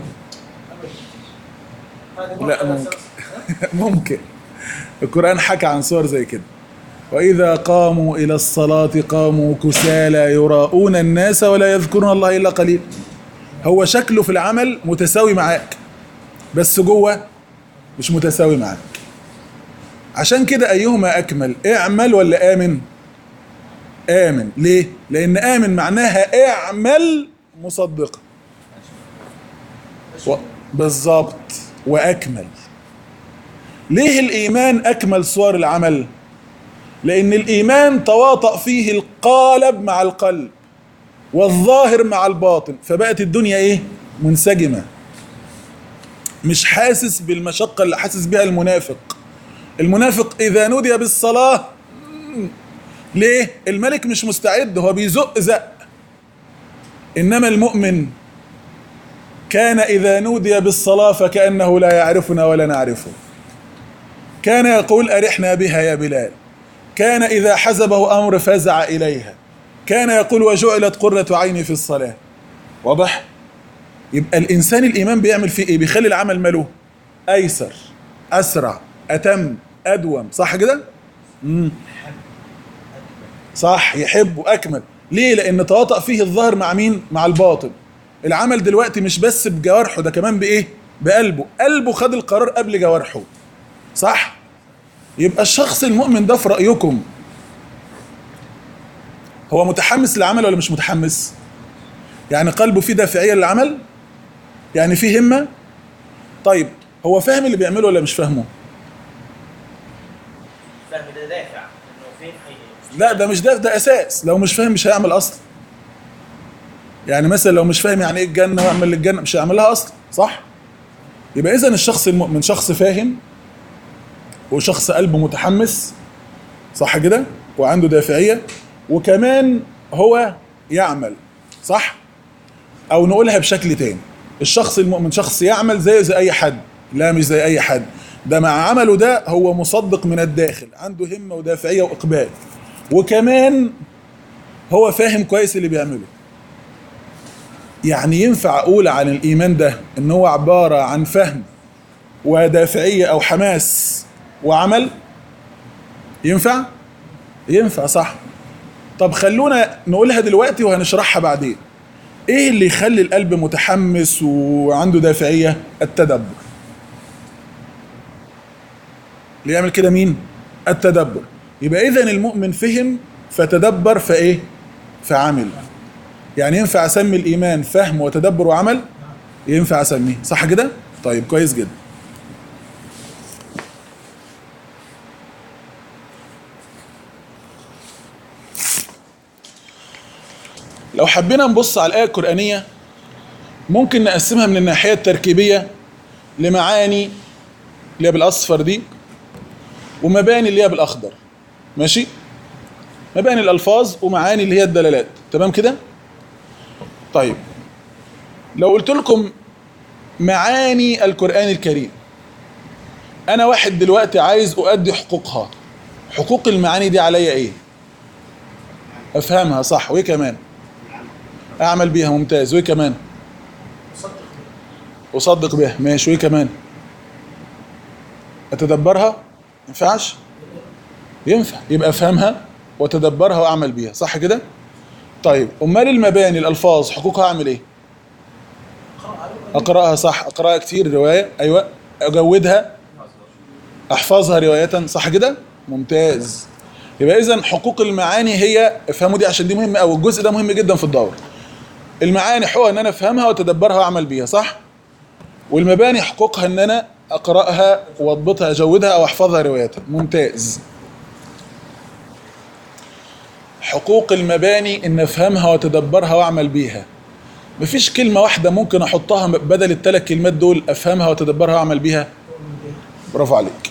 ابدا هذه لا، مرحلة ممكن. أساس- ها؟ ممكن القرآن حكى عن صور زي كده وإذا قاموا إلى الصلاة قاموا كسالى يراءون الناس ولا يذكرون الله إلا قليل هو شكله في العمل متساوي معاك بس جوه مش متساوي معاك عشان كده أيهما أكمل اعمل ولا آمن آمن ليه؟ لأن آمن معناها اعمل مصدقا و... بالظبط وأكمل ليه الإيمان أكمل صور العمل؟ لأن الإيمان تواطأ فيه القالب مع القلب والظاهر مع الباطن فبقت الدنيا إيه؟ منسجمة مش حاسس بالمشقة اللي حاسس بها المنافق المنافق إذا نودي بالصلاة مم، ليه؟ الملك مش مستعد هو بيزق زق إنما المؤمن كان إذا نودي بالصلاة فكأنه لا يعرفنا ولا نعرفه كان يقول أرحنا بها يا بلال كان إذا حزبه أمر فزع إليها كان يقول وجعلت قرة عيني في الصلاة واضح؟ يبقى الإنسان الإيمان بيعمل فيه إيه؟ بيخلي العمل ماله أيسر أسرع أتم أدوم صح كده؟ مم. صح يحب وأكمل ليه؟ لأن تواطأ فيه الظاهر مع مين؟ مع الباطن العمل دلوقتي مش بس بجوارحه ده كمان بإيه؟ بقلبه قلبه خد القرار قبل جوارحه صح؟ يبقى الشخص المؤمن ده في رأيكم هو متحمس للعمل ولا مش متحمس؟ يعني قلبه فيه دافعية للعمل؟ يعني فيه همة؟ طيب هو فاهم اللي بيعمله ولا مش فاهمه؟ فهم ده دافع انه فين حي لا ده مش ده ده اساس لو مش فاهم مش هيعمل اصلا يعني مثلا لو مش فاهم يعني ايه الجنه واعمل للجنه مش هيعمل لها اصلا صح يبقى اذا الشخص المؤمن شخص فاهم وشخص قلبه متحمس صح كده وعنده دافعيه وكمان هو يعمل صح او نقولها بشكل تاني الشخص المؤمن شخص يعمل زيه زي اي حد لا مش زي اي حد ده مع عمله ده هو مصدق من الداخل عنده همه ودافعيه واقبال وكمان هو فاهم كويس اللي بيعمله يعني ينفع اقول عن الايمان ده ان هو عباره عن فهم ودافعيه او حماس وعمل ينفع ينفع صح طب خلونا نقولها دلوقتي وهنشرحها بعدين ايه اللي يخلي القلب متحمس وعنده دافعيه التدبر اللي يعمل كده مين التدبر يبقى اذا المؤمن فهم فتدبر فايه فعمل يعني ينفع اسمي الايمان فهم وتدبر وعمل ينفع اسميه صح كده طيب كويس جدا لو حبينا نبص على الآية القرآنية ممكن نقسمها من الناحية التركيبية لمعاني اللي هي بالأصفر دي ومباني اللي هي بالأخضر ماشي مباني الألفاظ ومعاني اللي هي الدلالات تمام كده طيب لو قلت لكم معاني القرآن الكريم أنا واحد دلوقتي عايز أؤدي حقوقها حقوق المعاني دي عليا إيه أفهمها صح وإيه كمان اعمل بيها ممتاز وايه كمان صدق اصدق بها ماشي وايه كمان اتدبرها ما ينفعش ينفع يبقى افهمها واتدبرها واعمل بيها صح كده طيب امال المباني الالفاظ حقوقها اعمل ايه قراءة اقراها صح اقراها كتير روايه ايوه اجودها احفظها روايه صح كده ممتاز يبقى اذا حقوق المعاني هي افهموا دي عشان دي مهمه قوي الجزء ده مهم جدا في الدوره المعاني حقوقها ان انا افهمها واتدبرها واعمل بيها صح والمباني حقوقها ان انا اقراها واضبطها اجودها او احفظها روايه ممتاز حقوق المباني ان افهمها واتدبرها واعمل بيها مفيش كلمه واحده ممكن احطها بدل الثلاث كلمات دول افهمها واتدبرها واعمل بيها برافو عليك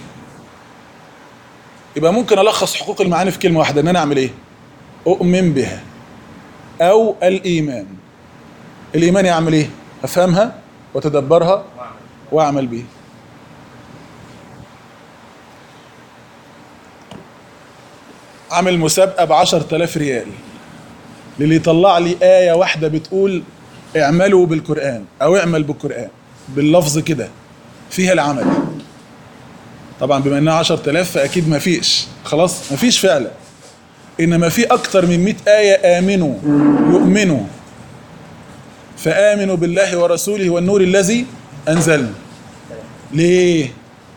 يبقى ممكن الخص حقوق المعاني في كلمه واحده ان انا اعمل ايه اؤمن بها او الايمان الايمان يعمل ايه افهمها واتدبرها واعمل واعمل بيها عامل مسابقه ب 10000 ريال للي يطلع لي آية واحدة بتقول اعملوا بالقرآن أو اعمل بالقرآن باللفظ كده فيها العمل طبعا بما انها 10000 فأكيد ما فيش خلاص ما فيش فعلا إنما في أكتر من 100 آية آمنوا يؤمنوا فآمنوا بالله ورسوله والنور الذي أنزلنا ليه؟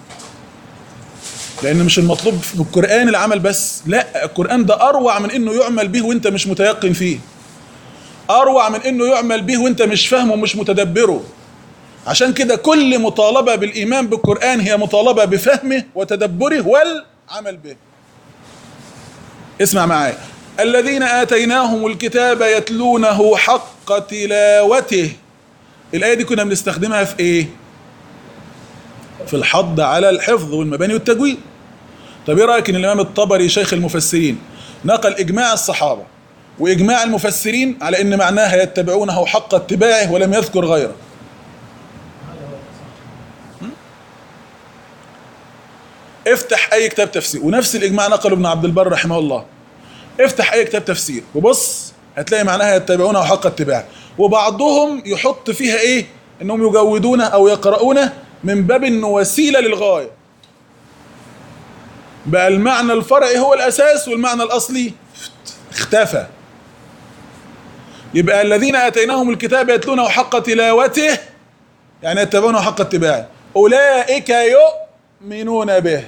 لأن مش المطلوب في القرآن العمل بس لا القرآن ده أروع من إنه يعمل به وأنت مش متيقن فيه أروع من إنه يعمل به وأنت مش فاهمه ومش متدبره عشان كده كل مطالبة بالإيمان بالقرآن هي مطالبة بفهمه وتدبره والعمل به اسمع معايا الذين آتيناهم الكتاب يتلونه حق تلاوته الآية دي كنا بنستخدمها في إيه؟ في الحض على الحفظ والمباني والتجويد طب ايه رايك ان الامام الطبري شيخ المفسرين نقل اجماع الصحابه واجماع المفسرين على ان معناها يتبعونه حق اتباعه ولم يذكر غيره افتح اي كتاب تفسير ونفس الاجماع نقله ابن عبد البر رحمه الله افتح اي كتاب تفسير وبص هتلاقي معناها يتبعونه حق اتباعه وبعضهم يحط فيها ايه انهم يجودونه او يقرؤونه من باب انه وسيله للغايه بقى المعنى الفرعي هو الاساس والمعنى الاصلي اختفى يبقى الذين اتيناهم الكتاب يتلونه حق تلاوته يعني يتبعونه حق اتباعه اولئك يؤمنون به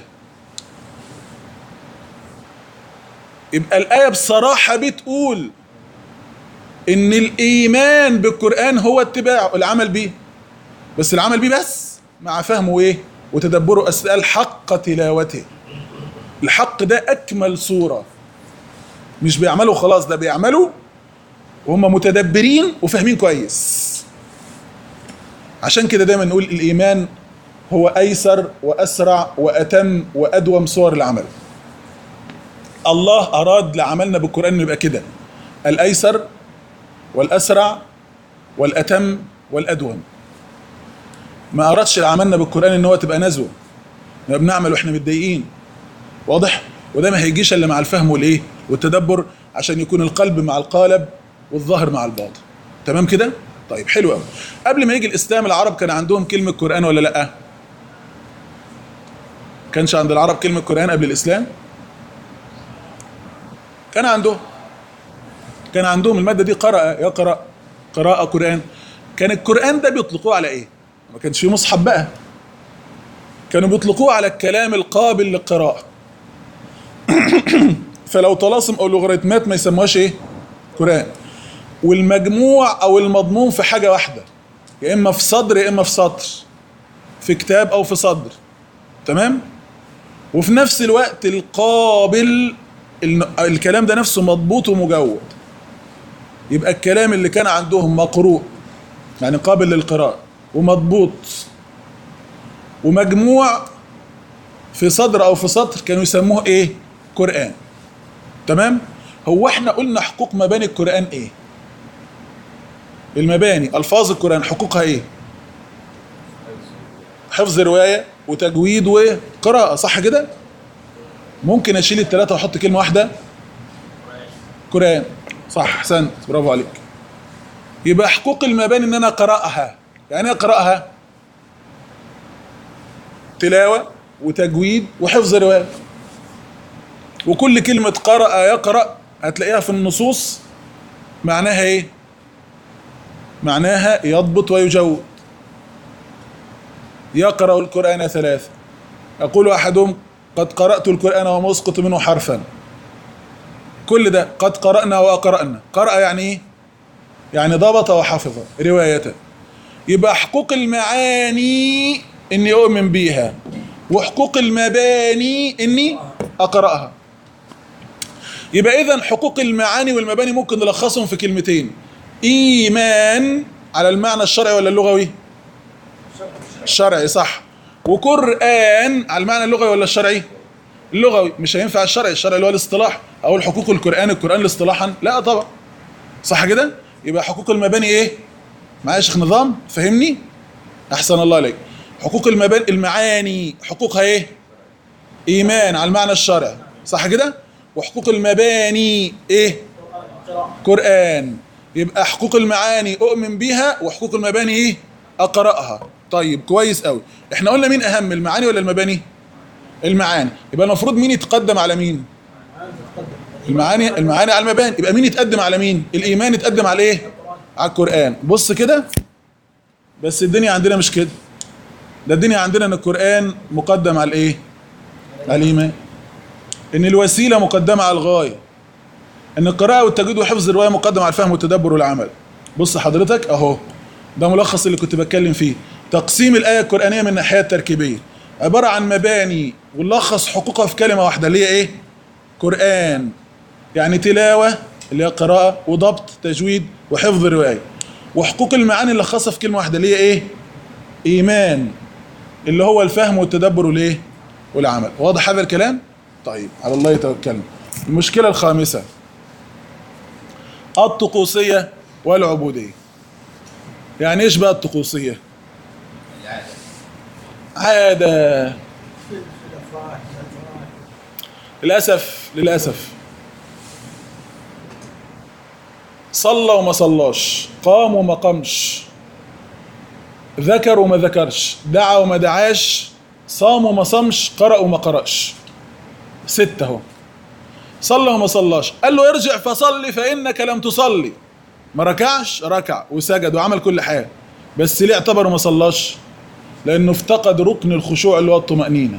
يبقى الايه بصراحه بتقول ان الايمان بالقران هو اتباعه العمل بيه بس العمل بيه بس مع فهمه ايه وتدبره اسئله حق تلاوته الحق ده اكمل صوره مش بيعملوا خلاص ده بيعملوا وهم متدبرين وفاهمين كويس عشان كده دايما نقول الايمان هو ايسر واسرع واتم وادوم صور العمل الله اراد لعملنا بالقران انه يبقى كده الايسر والاسرع والاتم والادوم ما ارادش عملنا بالقران ان هو تبقى نزوه احنا بنعمل واحنا متضايقين واضح وده ما هيجيش الا مع الفهم والايه والتدبر عشان يكون القلب مع القالب والظاهر مع الباطن تمام كده طيب حلو قوي قبل ما يجي الاسلام العرب كان عندهم كلمه قران ولا لا كانش عند العرب كلمة قرآن قبل الإسلام كان عندهم كان عندهم المادة دي قرأ يقرأ قراءة قرآن كان القرآن ده بيطلقوه على إيه؟ ما كانش فيه مصحف بقى كانوا بيطلقوه على الكلام القابل للقراءة فلو طلاسم أو لوغاريتمات ما يسموهاش إيه؟ قرآن والمجموع أو المضمون في حاجة واحدة يا إما في صدر يا إما في سطر في كتاب أو في صدر تمام؟ وفي نفس الوقت القابل الن- الكلام ده نفسه مضبوط ومجود يبقى الكلام اللي كان عندهم مقروء يعني قابل للقراءة ومضبوط ومجموع في صدر او في سطر كانوا يسموه ايه قرآن تمام هو احنا قلنا حقوق مباني القرآن ايه المباني الفاظ القرآن حقوقها ايه حفظ رواية وتجويد وقراءة صح كده ممكن اشيل الثلاثة واحط كلمة واحدة قرآن صح احسنت برافو عليك يبقى حقوق المباني ان انا اقراها يعني ايه اقراها تلاوة وتجويد وحفظ رواية وكل كلمة قرأ يقرأ هتلاقيها في النصوص معناها ايه معناها يضبط ويجود يقرأ القرآن ثلاثة يقول أحدهم قد قرأت القرآن وما أسقط منه حرفا كل ده قد قرأنا وقرأنا قرأ يعني ايه يعني ضبط وحفظ رواية يبقى حقوق المعاني اني اؤمن بيها وحقوق المباني اني اقراها يبقى اذا حقوق المعاني والمباني ممكن نلخصهم في كلمتين ايمان على المعنى الشرعي ولا اللغوي الشرعي صح وقران على المعنى اللغوي ولا الشرعي اللغوي مش هينفع الشرعي الشرعي اللي هو الاصطلاح او الحقوق القران القران اصطلاحا لا طبعا صح كده يبقى حقوق المباني ايه معايا يا شيخ نظام فهمني احسن الله عليك حقوق المباني المعاني حقوقها ايه ايمان على المعنى الشرعي صح كده وحقوق المباني ايه قراءة قرآن يبقى حقوق المعاني أؤمن بيها وحقوق المباني إيه؟ أقرأها طيب كويس قوي إحنا قلنا مين أهم المعاني ولا المباني؟ المعاني يبقى المفروض مين يتقدم على مين؟ معانا تتقدم المعاني المعاني على المباني يبقى مين يتقدم على مين؟ الإيمان يتقدم على إيه؟ على القرآن بص كده بس الدنيا عندنا مش كده ده الدنيا عندنا إن القرآن مقدم على الإيه؟ على الإيمان إن الوسيلة مقدمة على الغاية ان القراءة والتجويد وحفظ الرواية مقدم على الفهم والتدبر والعمل بص حضرتك اهو ده ملخص اللي كنت بتكلم فيه تقسيم الآية القرآنية من الناحية التركيبية عبارة عن مباني ونلخص حقوقها في كلمة واحدة اللي هي ايه قرآن يعني تلاوة اللي هي قراءة وضبط تجويد وحفظ رواية وحقوق المعاني اللي خاصة في كلمة واحدة اللي هي ايه ايمان اللي هو الفهم والتدبر والايه والعمل واضح هذا الكلام طيب على الله يتوكلنا المشكلة الخامسة الطقوسية والعبودية يعني ايش بقى الطقوسية عادة في في الافراح في الافراح للأسف للأسف صلى وما صلاش قام وما قامش ذكر وما ذكرش دعا وما دعاش صام وما صامش قرأ وما قرأش ستة اهو صلى وما صلاش قال له ارجع فصلي فإنك لم تصلي ما ركعش ركع وسجد وعمل كل حاجة بس ليه اعتبره ما صلاش لأنه افتقد ركن الخشوع اللي هو الطمأنينة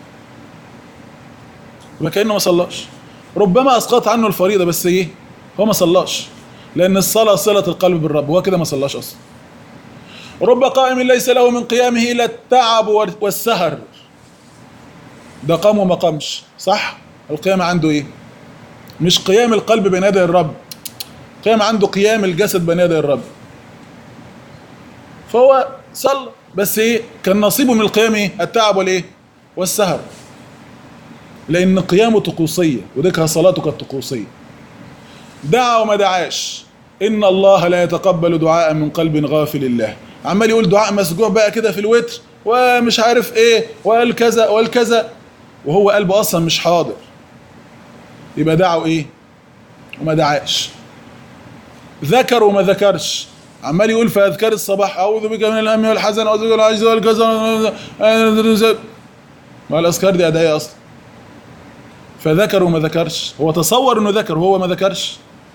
يبقى كأنه ما صلاش ربما أسقط عنه الفريضة بس إيه هو ما صلاش لأن الصلاة صلة القلب بالرب هو كده ما صلاش أصلا رب قائم ليس له من قيامه إلا التعب والسهر ده قام وما قامش صح القيام عنده إيه مش قيام القلب بين يدي الرب قيام عنده قيام الجسد بين يدي الرب فهو صلى بس ايه كان نصيبه من القيام ايه التعب والايه والسهر لان قيامه طقوسيه وذكر صلاته كانت طقوسيه دعا وما دعاش ان الله لا يتقبل دعاء من قلب غافل الله عمال يقول دعاء مسجوع بقى كده في الوتر ومش عارف ايه وقال كذا وقال كذا وهو قلبه اصلا مش حاضر يبقى دعوا ايه وما دعاش ذكر وما ذكرش عمال يقول في اذكار الصباح اعوذ بك من الهم والحزن واعوذ بك من العجز والكسل ما الاذكار دي ادعيه اصلا فذكر وما ذكرش هو تصور انه ذكر وهو ما ذكرش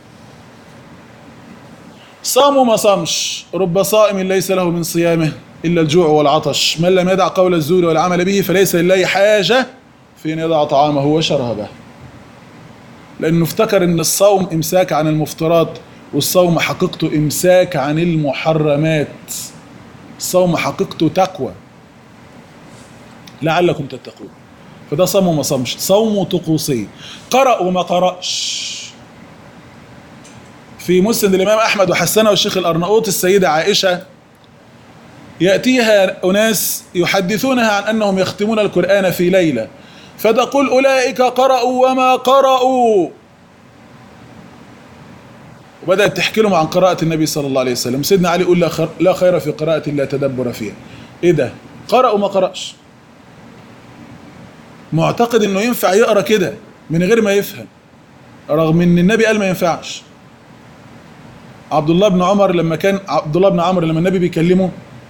صام وما صامش رب صائم ليس له من صيامه الا الجوع والعطش من لم يدع قول الزور والعمل به فليس لله حاجه في ان يدع طعامه وشرابه لانه افتكر ان الصوم امساك عن المفطرات والصوم حقيقته امساك عن المحرمات الصوم حقيقته تقوى لعلكم تتقون فده صوم وما صامش صوم طقوسي قرأ وما قرأش في مسند الإمام أحمد وحسنه والشيخ الأرناؤوط السيدة عائشة يأتيها أناس يحدثونها عن أنهم يختمون القرآن في ليلة فتقول أولئك قرأوا وما قرأوا وبدأت تحكي لهم عن قراءة النبي صلى الله عليه وسلم سيدنا علي يقول لا خير, لا خير في قراءة لا تدبر فيها إيه ده قرأ وما قرأش معتقد انه ينفع يقرا كده من غير ما يفهم رغم ان النبي قال ما ينفعش عبد الله بن عمر لما كان عبد الله بن عمرو لما النبي بيكلمه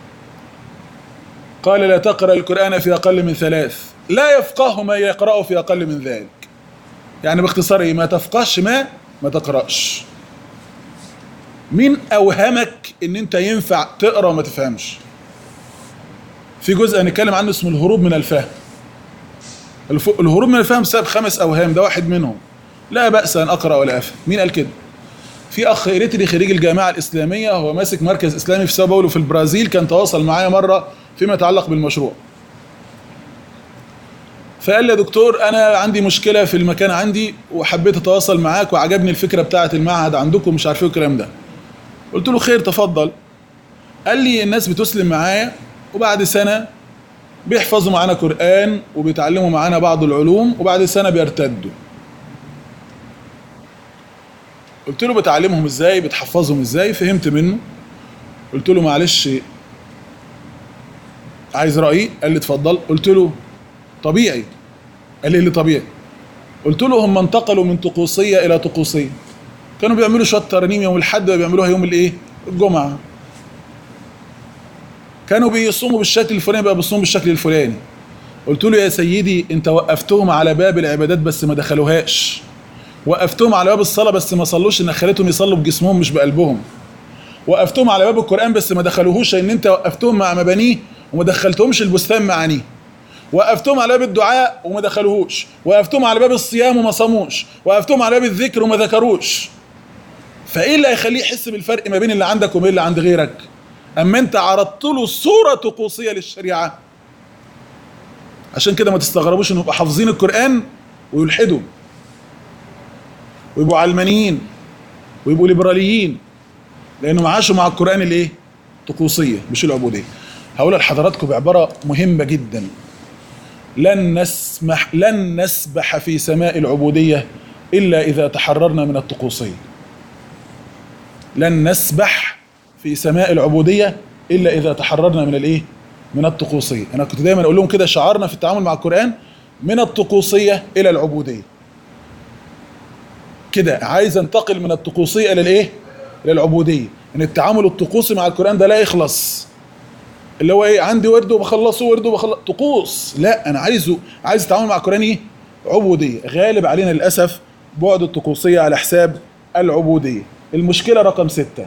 قال لا تقرا القران في اقل من ثلاث لا يفقه ما يقراه في اقل من ذلك يعني باختصار ايه ما تفقهش ما ما تقراش مين اوهمك ان انت ينفع تقرا وما تفهمش في جزء هنتكلم عنه اسمه الهروب من الفهم الف- الهروب من الفهم بسبب خمس اوهام ده واحد منهم لا باس ان اقرا ولا افهم مين قال كده في اخ اريتري خريج الجامعه الاسلاميه هو ماسك مركز اسلامي في ساو باولو في البرازيل كان تواصل معايا مره فيما يتعلق بالمشروع فقال لي يا دكتور انا عندي مشكله في المكان عندي وحبيت اتواصل معاك وعجبني الفكره بتاعه المعهد عندكم مش عارف ايه الكلام ده قلت له خير تفضل قال لي الناس بتسلم معايا وبعد سنه بيحفظوا معانا قرآن وبيتعلموا معانا بعض العلوم وبعد سنة بيرتدوا قلت له بتعلمهم ازاي بتحفظهم ازاي فهمت منه قلت له معلش عايز رأيي قال لي اتفضل قلت له طبيعي قال لي اللي طبيعي قلت له هم انتقلوا من طقوسية إلى طقوسية كانوا بيعملوا شوية ترانيم يوم الحد وبيعملوها يوم الايه الجمعة كانوا بيصوموا بالشكل الفلاني بقى بيصوموا بالشكل الفلاني قلت له يا سيدي انت وقفتهم على باب العبادات بس ما دخلوهاش وقفتهم على باب الصلاه بس ما صلوش ان خليتهم يصلوا بجسمهم مش بقلبهم وقفتهم على باب القران بس ما دخلوهوش ان انت وقفتهم مع مبانيه وما دخلتهمش البستان معانيه وقفتهم على باب الدعاء وما دخلوهوش وقفتهم على باب الصيام وما صاموش وقفتهم على باب الذكر وما ذكروش فايه اللي هيخليه يحس بالفرق ما بين اللي عندك وما بين اللي عند غيرك اما انت عرضت له صوره طقوسيه للشريعه عشان كده ما تستغربوش انهم يبقوا حافظين القران ويلحدوا ويبقوا علمانيين ويبقوا ليبراليين لانهم عاشوا مع القران الايه طقوسيه مش العبوديه هقولها لحضراتكم بعباره مهمه جدا لن نسمح لن نسبح في سماء العبوديه الا اذا تحررنا من الطقوسيه لن نسبح في سماء العبوديه الا اذا تحررنا من الايه من الطقوسيه انا كنت دايما اقول لهم كده شعارنا في التعامل مع القران من الطقوسيه الى العبوديه كده عايز انتقل من الطقوسيه الى الايه الى العبوديه ان التعامل الطقوسي مع القران ده لا يخلص اللي هو ايه عندي ورد وبخلصه ورد وبخلص طقوس لا انا عايزه عايز اتعامل مع القران ايه عبوديه غالب علينا للاسف بعد الطقوسيه على حساب العبوديه المشكله رقم ستة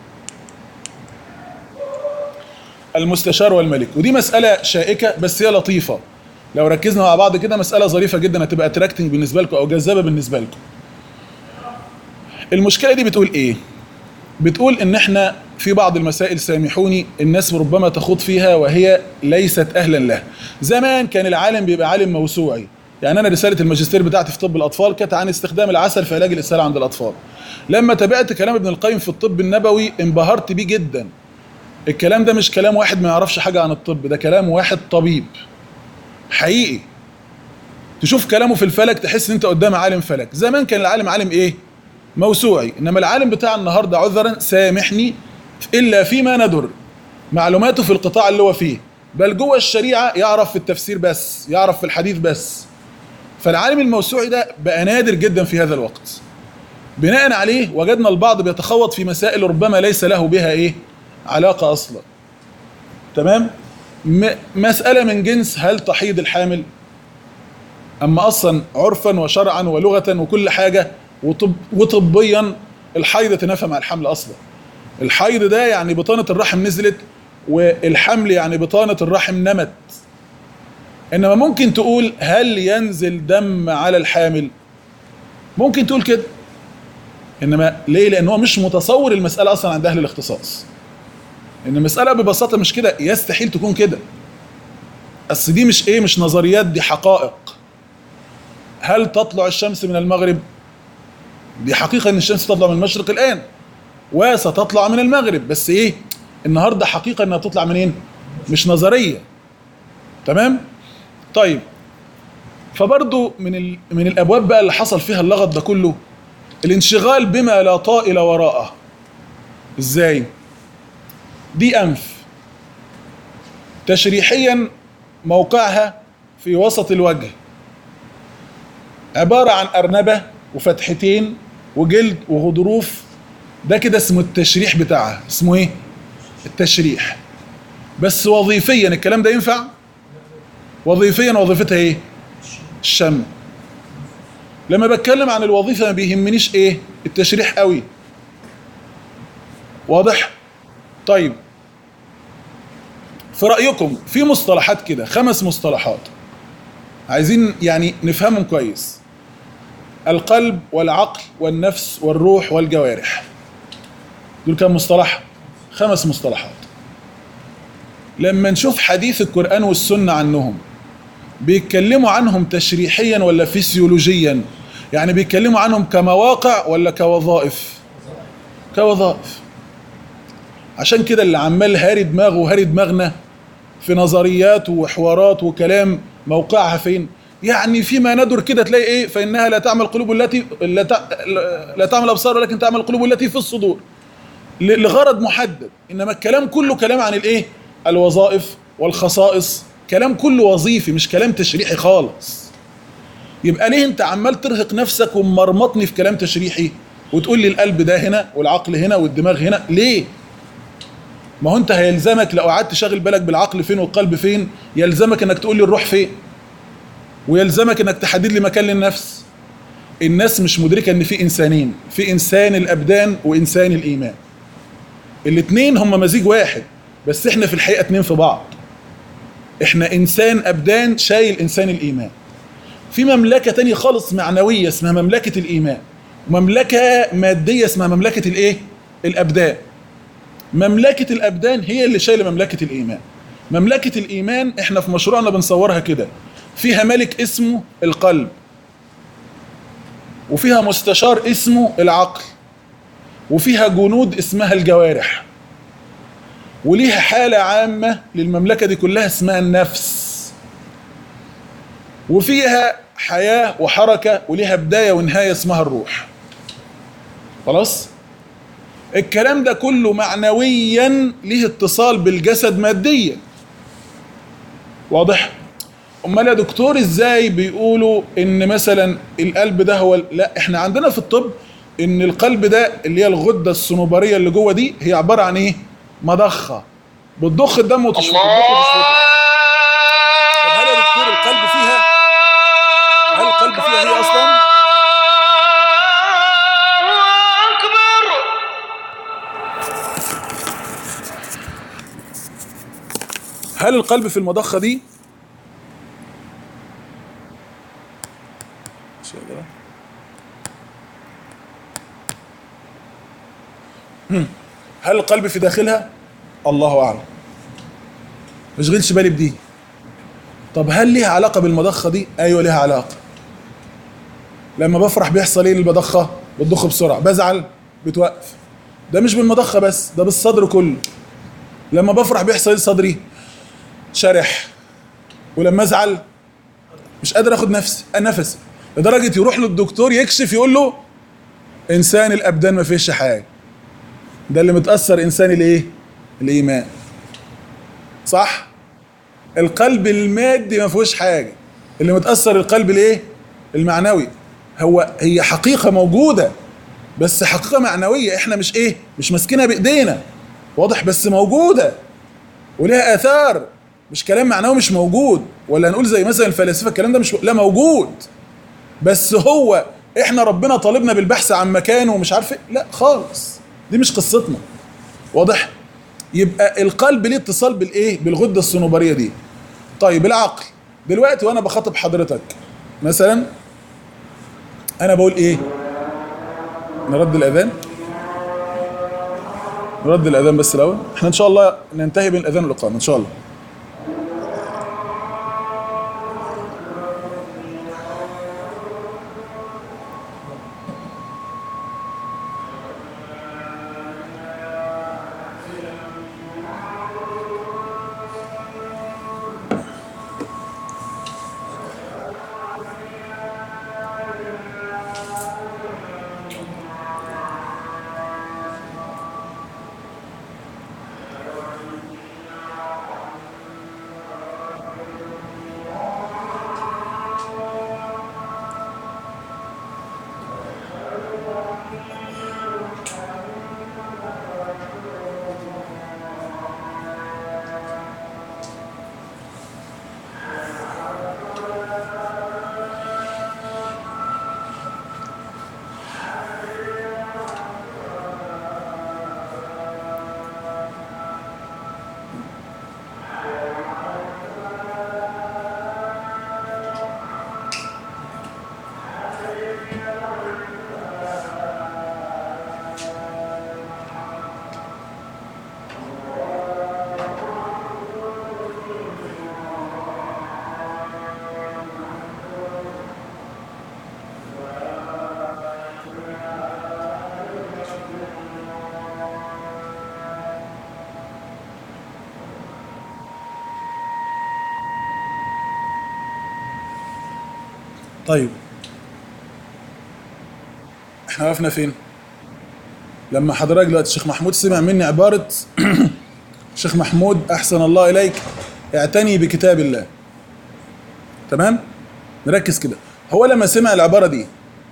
المستشار والملك ودي مسألة شائكة بس هي لطيفة لو ركزنا مع بعض كده مسألة ظريفة جدا هتبقى اتراكتنج بالنسبة لكم أو جذابة بالنسبة لكم المشكلة دي بتقول إيه؟ بتقول إن إحنا في بعض المسائل سامحوني الناس ربما تخوض فيها وهي ليست أهلا لها زمان كان العالم بيبقى عالم موسوعي يعني أنا رسالة الماجستير بتاعتي في طب الأطفال كانت عن استخدام العسل في علاج الإسهال عند الأطفال لما تابعت كلام ابن القيم في الطب النبوي انبهرت بيه جدا الكلام ده مش كلام واحد ما يعرفش حاجة عن الطب ده كلام واحد طبيب حقيقي تشوف كلامه في الفلك تحس ان انت قدام عالم فلك زمان كان العالم عالم ايه موسوعي انما العالم بتاع النهارده عذرا سامحني الا فيما ندر معلوماته في القطاع اللي هو فيه بل جوه الشريعه يعرف في التفسير بس يعرف في الحديث بس فالعالم الموسوعي ده بقى نادر جدا في هذا الوقت بناء عليه وجدنا البعض بيتخوض في مسائل ربما ليس له بها ايه علاقه اصلا تمام م- مساله من جنس هل تحيض الحامل اما اصلا عرفا وشرعا ولغه وكل حاجه وطب وطبيا الحيض تنافى مع الحمل اصلا الحيض ده يعني بطانه الرحم نزلت والحمل يعني بطانه الرحم نمت انما ممكن تقول هل ينزل دم على الحامل ممكن تقول كده انما ليه لان هو مش متصور المساله اصلا عند اهل الاختصاص ان المساله ببساطه مش كده يستحيل تكون كده اصل دي مش ايه مش نظريات دي حقائق هل تطلع الشمس من المغرب دي حقيقه ان الشمس تطلع من المشرق الان وستطلع من المغرب بس ايه النهارده حقيقه انها بتطلع منين مش نظريه تمام طيب فبرضو من ال... من الابواب بقى اللي حصل فيها اللغط ده كله الانشغال بما لا طائل وراءه ازاي دي انف تشريحيا موقعها في وسط الوجه عبارة عن أرنبة وفتحتين وجلد وغضروف ده كده اسمه التشريح بتاعها اسمه ايه التشريح بس وظيفيا الكلام ده ينفع وظيفيا وظيفتها ايه الشم لما بتكلم عن الوظيفة ما بيهمنيش ايه التشريح قوي واضح طيب في رأيكم في مصطلحات كده خمس مصطلحات عايزين يعني نفهمهم كويس القلب والعقل والنفس والروح والجوارح دول كام مصطلح خمس مصطلحات لما نشوف حديث القرآن والسنة عنهم بيتكلموا عنهم تشريحيا ولا فسيولوجيا يعني بيتكلموا عنهم كمواقع ولا كوظائف كوظائف عشان كده اللي عمال هاري دماغه وهاري دماغنا في نظريات وحوارات وكلام موقعها فين يعني فيما ندر كده تلاقي ايه فانها لا تعمل قلوب التي لا, تع... لا تعمل ابصار ولكن تعمل القلوب التي في الصدور ل- لغرض محدد انما الكلام كله كلام عن الايه الوظائف والخصائص كلام كله وظيفي مش كلام تشريحي خالص يبقى ليه انت عمال ترهق نفسك ومرمطني في كلام تشريحي وتقول لي القلب ده هنا والعقل هنا والدماغ هنا ليه ما هو انت هيلزمك لو قعدت شاغل بالك بالعقل فين والقلب فين يلزمك انك تقول لي الروح فين ويلزمك انك تحدد لي مكان للنفس الناس مش مدركه ان في انسانين في انسان الابدان وانسان الايمان الاتنين هم مزيج واحد بس احنا في الحقيقه اتنين في بعض احنا انسان ابدان شايل انسان الايمان في مملكه تانية خالص معنويه اسمها مملكه الايمان ومملكه ماديه اسمها مملكه الايه الابدان مملكه الابدان هي اللي شايله مملكه الايمان مملكه الايمان احنا في مشروعنا بنصورها كده فيها ملك اسمه القلب وفيها مستشار اسمه العقل وفيها جنود اسمها الجوارح وليها حالة عامة للمملكة دي كلها اسمها النفس وفيها حياة وحركة وليها بداية ونهاية اسمها الروح خلاص الكلام ده كله معنويا ليه اتصال بالجسد ماديا واضح امال يا دكتور ازاي بيقولوا ان مثلا القلب ده هو لا احنا عندنا في الطب ان القلب ده اللي هي الغده الصنوبريه اللي جوه دي هي عباره عن ايه مضخه بتضخ الدم وتشفط بتضخ وتشفطه طب هل يا دكتور القلب فيها هل القلب فيها هي اصلا هل القلب في المضخه دي شغلة. هم. هل القلب في داخلها الله اعلم ما اشغلش بالي بدي طب هل ليها علاقه بالمضخه دي ايوه ليها علاقه لما بفرح بيحصل ايه للمضخه بتضخ بسرعه بزعل بتوقف ده مش بالمضخه بس ده بالصدر كله لما بفرح بيحصل ايه لصدري شرح ولما ازعل مش قادر اخد نفسي نفسي لدرجه يروح للدكتور يكشف يقول له انسان الابدان ما فيش حاجه ده اللي متاثر انسان الايه الايمان صح القلب المادي ما فيهوش حاجه اللي متاثر القلب الايه المعنوي هو هي حقيقه موجوده بس حقيقه معنويه احنا مش ايه مش ماسكينها بايدينا واضح بس موجوده ولها اثار مش كلام معناه مش موجود ولا نقول زي مثلا الفلاسفه الكلام ده مش لا موجود بس هو احنا ربنا طالبنا بالبحث عن مكانه ومش عارف ايه لا خالص دي مش قصتنا واضح يبقى القلب ليه اتصال بالايه بالغده الصنوبريه دي طيب العقل دلوقتي وانا بخاطب حضرتك مثلا انا بقول ايه نرد الاذان نرد الاذان بس الاول احنا ان شاء الله ننتهي بين الاذان والاقامه ان شاء الله طيب احنا وقفنا فين لما حضرتك دلوقتي الشيخ محمود سمع مني عبارة شيخ محمود أحسن الله إليك اعتني بكتاب الله تمام نركز كده هو لما سمع العبارة دي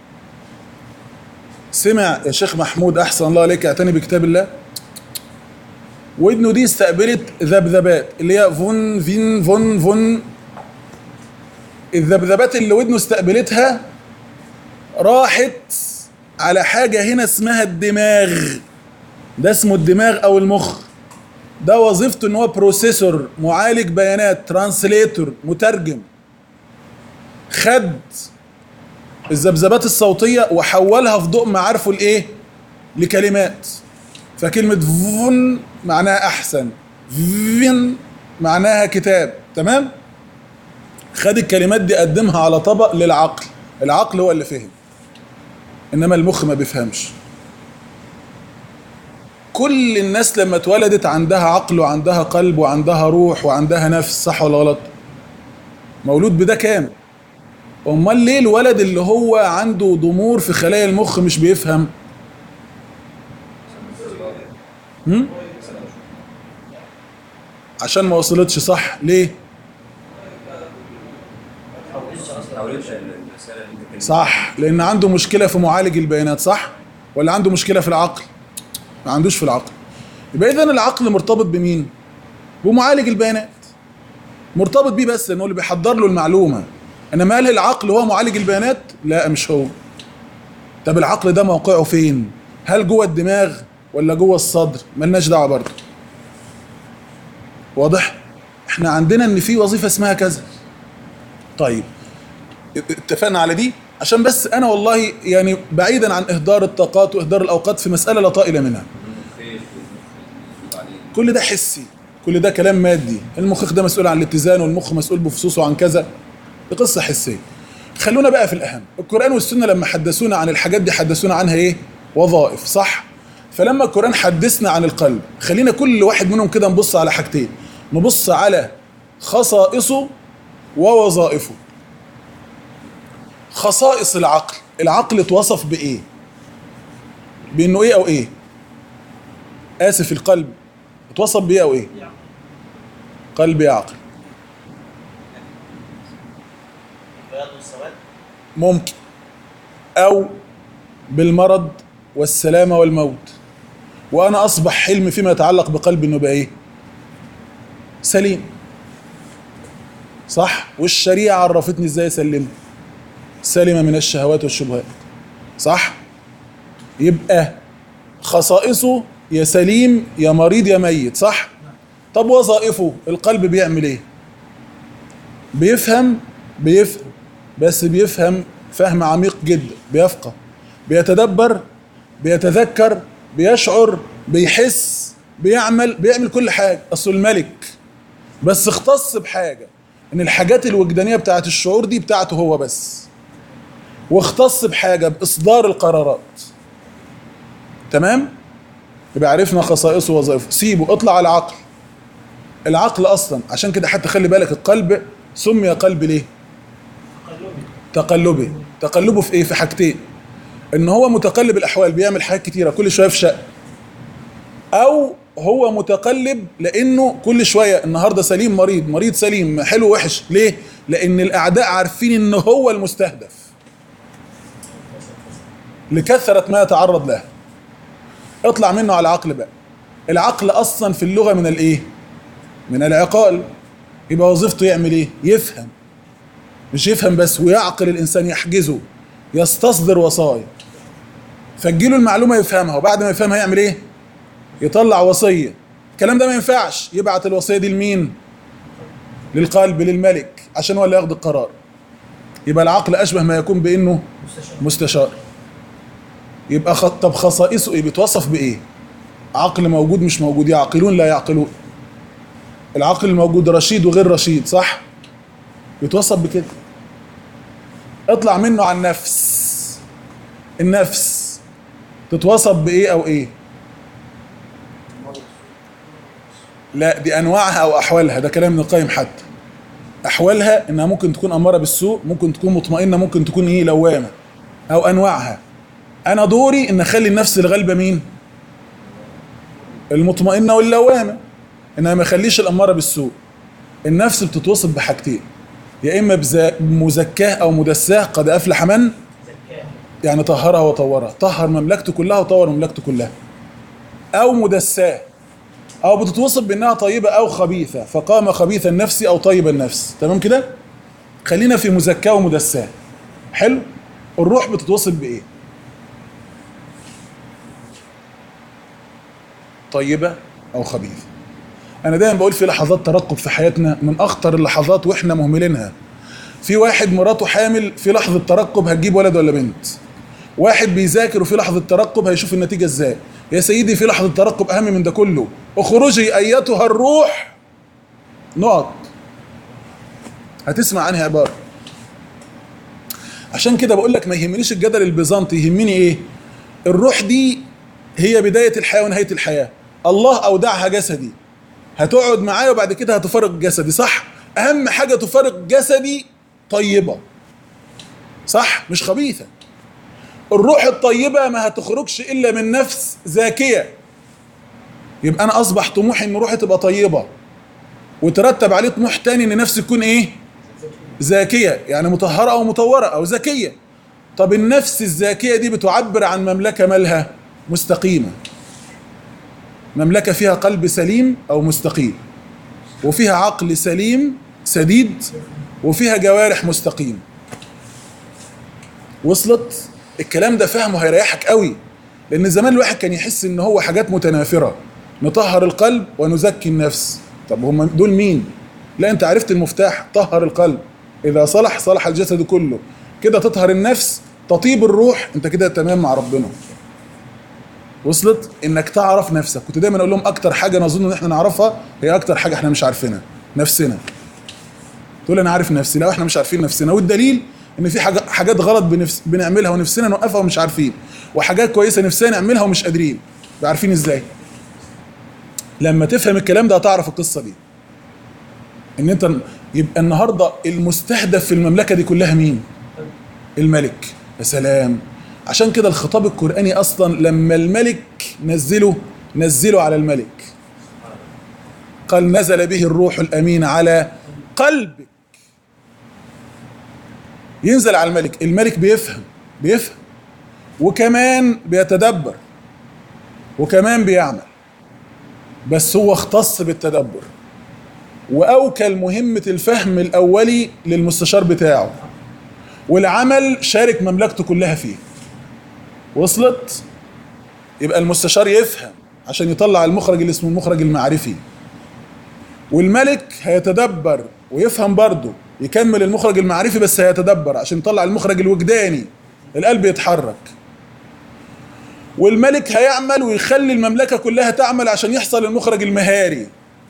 سمع يا شيخ محمود أحسن الله إليك اعتني بكتاب الله ودنه دي استقبلت ذبذبات اللي هي فون فين فون فون الذبذبات اللي ودنه استقبلتها راحت على حاجة هنا اسمها الدماغ ده اسمه الدماغ أو المخ ده وظيفته ان هو بروسيسور معالج بيانات ترانسليتور مترجم خد الذبذبات الصوتية وحولها في ضوء معارفه الايه لكلمات فكلمة فون معناها أحسن فين معناها كتاب تمام خد الكلمات دي قدمها على طبق للعقل العقل هو اللي فهم انما المخ ما بيفهمش كل الناس لما اتولدت عندها عقل وعندها قلب وعندها روح وعندها نفس صح ولا غلط مولود بده كامل امال ليه الولد اللي هو عنده ضمور في خلايا المخ مش بيفهم هم؟ عشان ما وصلتش صح ليه حاولتش الرساله اللي انت كنت صح لان عنده مشكله في معالج البيانات صح ولا عنده مشكله في العقل ما عندوش في العقل يبقى اذا العقل مرتبط بمين بمعالج البيانات مرتبط بيه بس انه اللي بيحضر له المعلومه انما هل العقل هو معالج البيانات لا مش هو طب العقل ده موقعه فين هل جوه الدماغ ولا جوه الصدر ملناش دعوه برضه واضح احنا عندنا ان في وظيفه اسمها كذا طيب اتفقنا على دي عشان بس انا والله يعني بعيدا عن اهدار الطاقات واهدار الاوقات في مساله لا طائل منها خير والمفروض عليه كل ده حسي كل ده كلام مادي المخ ده مسؤول عن الاتزان والمخ مسؤول بفصوصه عن كذا دي قصه حسيه خلونا بقى في الاهم القران والسنه لما حدثونا عن الحاجات دي حدثونا عنها ايه وظائف صح فلما القران حدثنا عن القلب خلينا كل واحد منهم كده نبص على حاجتين نبص على خصائصه ووظائفه خصائص العقل العقل اتوصف بايه بانه ايه او ايه اسف القلب اتوصف بايه او ايه قلب يعقل البياض والسواد ممكن او بالمرض والسلامه والموت وانا اصبح حلم فيما يتعلق بقلبي انه بقى ايه سليم صح والشريعه عرفتني ازاي اسلمه سلمه من الشهوات والشبهات صح يبقى خصائصه يا سليم يا مريض يا ميت صح طب وظائفه القلب بيعمل ايه بيفهم بيفهم بس بيفهم فهم عميق جدا بيفقه بيتدبر بيتذكر بيشعر بيحس بيعمل بيعمل كل حاجه اصل الملك بس اختص بحاجه ان الحاجات الوجدانيه بتاعت الشعور دي بتاعته هو بس واختص بحاجه باصدار القرارات تمام يبقى عرفنا خصائصه ووظائفه سيبه اطلع على العقل العقل اصلا عشان كده حتى خلي بالك القلب سمي قلب ليه تقلبي تقلبه في ايه في حاجتين ان هو متقلب الاحوال بيعمل حاجات كتيره كل شويه في شق او هو متقلب لانه كل شويه النهارده سليم مريض مريض سليم حلو وحش ليه لان الاعداء عارفين ان هو المستهدف لكثره ما يتعرض له اطلع منه على العقل بقى العقل اصلا في اللغه من الايه من العقال يبقى وظيفته يعمل ايه يفهم مش يفهم بس ويعقل الانسان يحجزه يستصدر وصايا فتجيله المعلومه يفهمها وبعد ما يفهمها يعمل ايه يطلع وصيه الكلام ده ما ينفعش يبعت الوصيه دي لمين للقلب للملك عشان هو اللي ياخد القرار يبقى العقل اشبه ما يكون بانه مستشار مستشار يبقى خ... طب خصائصه ايه بيتوصف بايه عقل موجود مش موجود يعقلون لا يعقلون العقل الموجود رشيد وغير رشيد صح بيتوصف بكده اطلع منه عن النفس النفس تتوصف بايه او ايه لا دي انواعها او احوالها ده كلام ابن القيم حتى احوالها انها ممكن تكون اماره بالسوء ممكن تكون مطمئنه ممكن تكون ايه لوامه او انواعها انا دوري ان اخلي النفس الغالبه مين المطمئنه واللوامه انها ما اخليش الاماره بالسوء النفس بتتوصف بحاجتين يا اما بزا- بمزكاه او مدساه قد افلح من زكاه يعني طهرها وطورها طهر مملكته كلها وطور مملكته كلها او مدساه او بتتوصف بانها طيبه او خبيثه فقام خبيث النفس او طيب النفس تمام كده خلينا في مزكاه ومدساه حلو الروح بتتوصف بايه طيبه او خبيثه انا دايما بقول في لحظات ترقب في حياتنا من اخطر اللحظات واحنا مهملينها في واحد مراته حامل في لحظه ترقب هتجيب ولد ولا بنت واحد بيذاكر وفي لحظه ترقب هيشوف النتيجه ازاي يا سيدي في لحظه ترقب اهم من ده كله اخرجي ايتها الروح نقط هتسمع عنها عباره عشان كده بقول لك ما يهمنيش الجدل البيزنطي يهمني ايه الروح دي هي بدايه الحياه ونهايه الحياه الله اودعها جسدي هتقعد معايا وبعد كده هتفارق جسدي صح اهم حاجه تفارق جسدي طيبه صح مش خبيثه الروح الطيبه ما هتخرجش الا من نفس زاكيه يبقى انا اصبح طموحي ان روحي تبقى طيبه وترتب عليه طموح تاني ان نفسي تكون ايه زاكيه يعني مطهره او مطوره او زكيه طب النفس الزاكيه دي بتعبر عن مملكه مالها مستقيمه مملكه فيها قلب سليم او مستقيم وفيها عقل سليم سديد وفيها جوارح مستقيم وصلت الكلام ده فهمه هيريحك قوي لان زمان الواحد كان يحس ان هو حاجات متنافره نطهر القلب ونزكي النفس طب هم دول مين لا انت عرفت المفتاح طهر القلب اذا صلح صلح الجسد كله كده تطهر النفس تطيب الروح انت كده تمام مع ربنا وصلت انك تعرف نفسك كنت دايما اقول لهم اكتر حاجه نظن ان احنا نعرفها هي اكتر حاجه احنا مش عارفينها نفسنا تقول انا عارف نفسي لا احنا مش عارفين نفسنا والدليل ان في حاجة حاجات غلط بنفس بنعملها ونفسنا نوقفها ومش عارفين وحاجات كويسه نفسنا نعملها ومش قادرين يبقى عارفين ازاي لما تفهم الكلام ده هتعرف القصه دي ان انت يبقى النهارده المستهدف في المملكه دي كلها مين الملك يا سلام عشان كده الخطاب القرآني أصلا لما الملك نزله نزله على الملك قال نزل به الروح الأمين على قلبك ينزل على الملك الملك بيفهم بيفهم وكمان بيتدبر وكمان بيعمل بس هو اختص بالتدبر واوكل مهمه الفهم الاولي للمستشار بتاعه والعمل شارك مملكته كلها فيه وصلت يبقى المستشار يفهم عشان يطلع المخرج اللي اسمه المخرج المعرفي والملك هيتدبر ويفهم برضه يكمل المخرج المعرفي بس هيتدبر عشان يطلع المخرج الوجداني القلب يتحرك والملك هيعمل ويخلي المملكة كلها تعمل عشان يحصل المخرج المهاري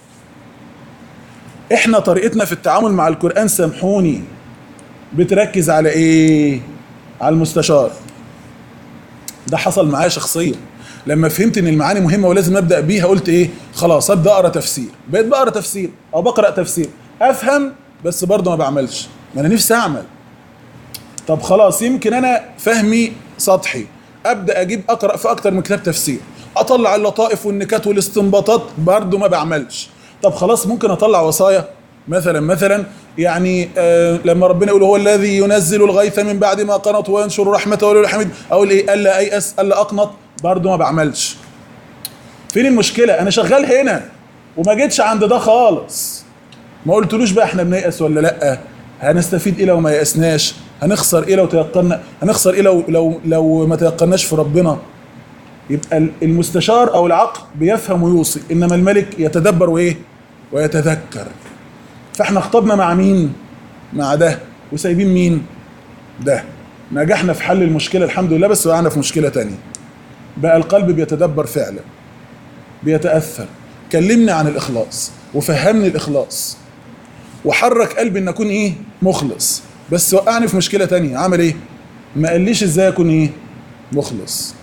احنا طريقتنا في التعامل مع القرآن سامحوني بتركز على ايه على المستشار ده حصل معايا شخصيا لما فهمت ان المعاني مهمه ولازم ابدا بيها قلت ايه خلاص ابدا اقرا تفسير بقيت بقرا تفسير او بقرا تفسير افهم بس برضه ما بعملش ما انا نفسي اعمل طب خلاص يمكن انا فهمي سطحي ابدا اجيب اقرا في اكتر من كتاب تفسير اطلع اللطائف والنكات والاستنباطات برضه ما بعملش طب خلاص ممكن اطلع وصايا مثلا مثلا يعني آه لما ربنا يقول هو الذي ينزل الغيث من بعد ما قنط وينشر رحمته ولله الحمد اقول ايه الا ايأس الا اقنط برضه ما بعملش فين المشكله انا شغال هنا وما جيتش عند ده خالص ما قلتلوش بقى احنا بنيأس ولا لا هنستفيد ايه لو ما يأسناش هنخسر ايه لو تيقنا هنخسر ايه لو لو لو ما تيقناش في ربنا يبقى المستشار او العقل بيفهم ويوصي انما الملك يتدبر وايه ويتذكر فاحنا خطبنا مع مين مع ده وسايبين مين ده نجحنا في حل المشكله الحمد لله بس وقعنا في مشكله تانية بقى القلب بيتدبر فعلا بيتاثر كلمني عن الاخلاص وفهمني الاخلاص وحرك قلبي ان اكون ايه مخلص بس وقعني في مشكله تانية عمل ايه ما قاليش ازاي اكون ايه مخلص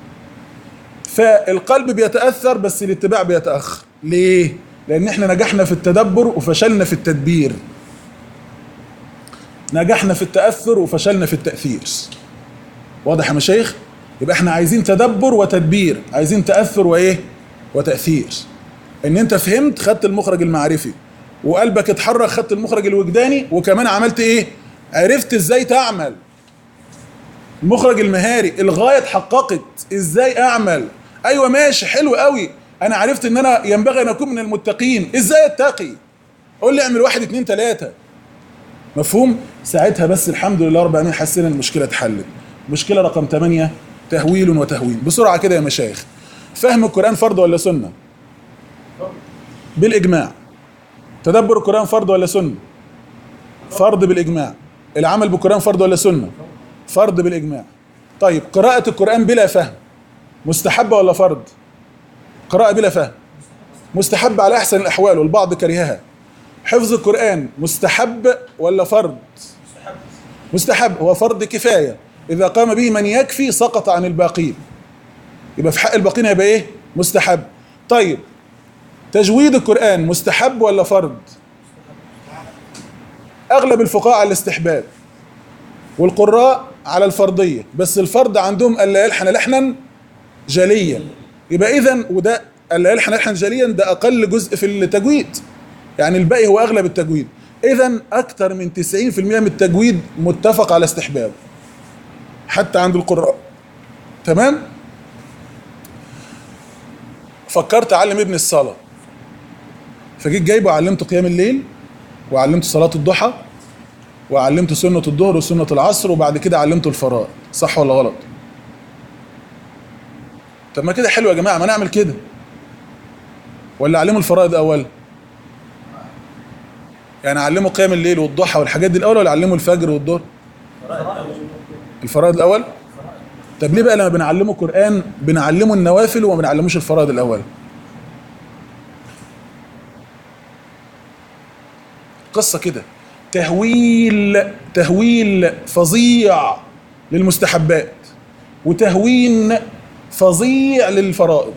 فالقلب بيتاثر بس الاتباع بيتاخر ليه لان احنا نجحنا في التدبر وفشلنا في التدبير نجحنا في التاثر وفشلنا في التاثير واضح يا مشايخ يبقى احنا عايزين تدبر وتدبير عايزين تاثر وايه وتاثير ان انت فهمت خدت المخرج المعرفي وقلبك اتحرك خدت المخرج الوجداني وكمان عملت ايه عرفت ازاي تعمل المخرج المهاري الغايه اتحققت ازاي اعمل ايوه ماشي حلو قوي انا عرفت ان انا ينبغي ان اكون من المتقين ازاي اتقي قول لي اعمل واحد اتنين تلاته مفهوم ساعتها بس الحمد لله رب العالمين حسينا المشكله اتحلت مشكله رقم 8 تهويل وتهوين بسرعه كده يا مشايخ فهم القران فرض ولا سنه بالاجماع تدبر القران فرض ولا سنه فرض بالاجماع العمل بالقران فرض ولا سنه فرض بالاجماع طيب قراءه القران بلا فهم مستحبه ولا فرض قراءه بلا فهم مستحب على احسن الاحوال والبعض كرهها حفظ القران مستحب ولا فرض مستحب هو فرض كفايه اذا قام به من يكفي سقط عن الباقين يبقى في حق الباقين هيبقى ايه مستحب طيب تجويد القران مستحب ولا فرض اغلب الفقهاء على الاستحباب والقراء على الفرضيه بس الفرض عندهم الا يلحن لحنا جليا يبقى اذا وده الا يلحن لحنا جليا ده اقل جزء في التجويد يعني الباقي هو اغلب التجويد اذا اكثر من 90% من التجويد متفق على استحباب حتى عند القراء تمام فكرت اعلم ابني الصلاه فجيت جايبه علمته قيام الليل وعلمته صلاه الضحى وعلمته سنه الظهر وسنه العصر وبعد كده علمته الفرائض صح ولا غلط طب ما كده حلو يا جماعه ما نعمل كده ولا اعلمه الفرائض اول يعني اعلمه قيام الليل والضحى والحاجات دي الاول ولا اعلمه الفجر والظهر الفرائض الاول طب ليه بقى لما بنعلمه قران بنعلمه النوافل وما بنعلموش الفرائض الاول قصه كده تهويل تهويل فظيع للمستحبات وتهوين فظيع للفرائض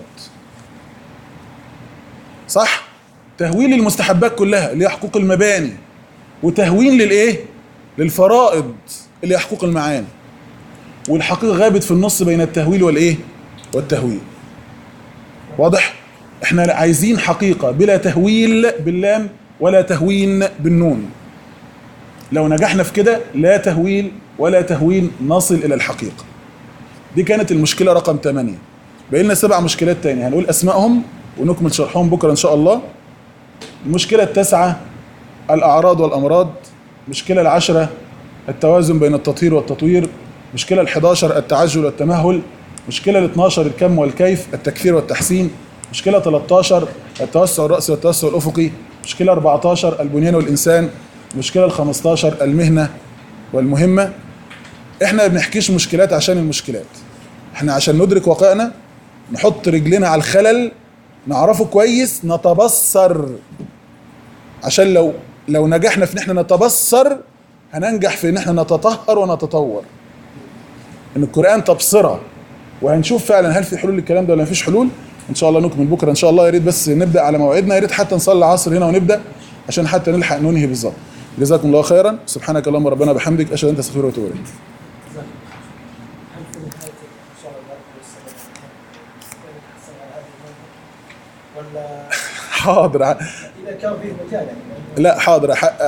صح تهويل المستحبات كلها اللي هي حقوق المباني وتهوين للايه للفرائض اللي هي حقوق المعاني والحقيقه غابت في النص بين التهويل والايه والتهويل واضح احنا عايزين حقيقه بلا تهويل باللام ولا تهوين بالنون لو نجحنا في كده لا تهويل ولا تهوين نصل الى الحقيقه دي كانت المشكله رقم 8 بقى لنا سبع مشكلات تانية هنقول اسمائهم ونكمل شرحهم بكره ان شاء الله المشكلة التاسعة الأعراض والأمراض المشكلة العشرة التوازن بين التطهير والتطوير المشكلة الحداشر التعجل والتمهل المشكلة الاثناشر الكم والكيف التكفير والتحسين المشكلة 13 التوسع الرأسي والتوسع الأفقي المشكلة 14 البنيان والإنسان المشكلة ال 15 المهنة والمهمة احنا ما بنحكيش مشكلات عشان المشكلات احنا عشان ندرك واقعنا نحط رجلنا على الخلل نعرفه كويس نتبصر عشان لو لو نجحنا في ان احنا نتبصر هننجح في ان احنا نتطهر ونتطور ان القران تبصره وهنشوف فعلا هل في حلول للكلام ده ولا مفيش حلول ان شاء الله نكمل بكره ان شاء الله يا ريت بس نبدا على موعدنا يا ريت حتى نصلي العصر هنا ونبدا عشان حتى نلحق ننهي بالظبط جزاكم الله خيرا سبحانك اللهم ربنا بحمدك اشهد ان لا اله الا انت استغفرك واتوب اليك هل في نهاية إن شاء الله والسلام نحسن على هذه الموضوع ولا حاضر إذا كان فيه مجال يعني لا حاضر أح-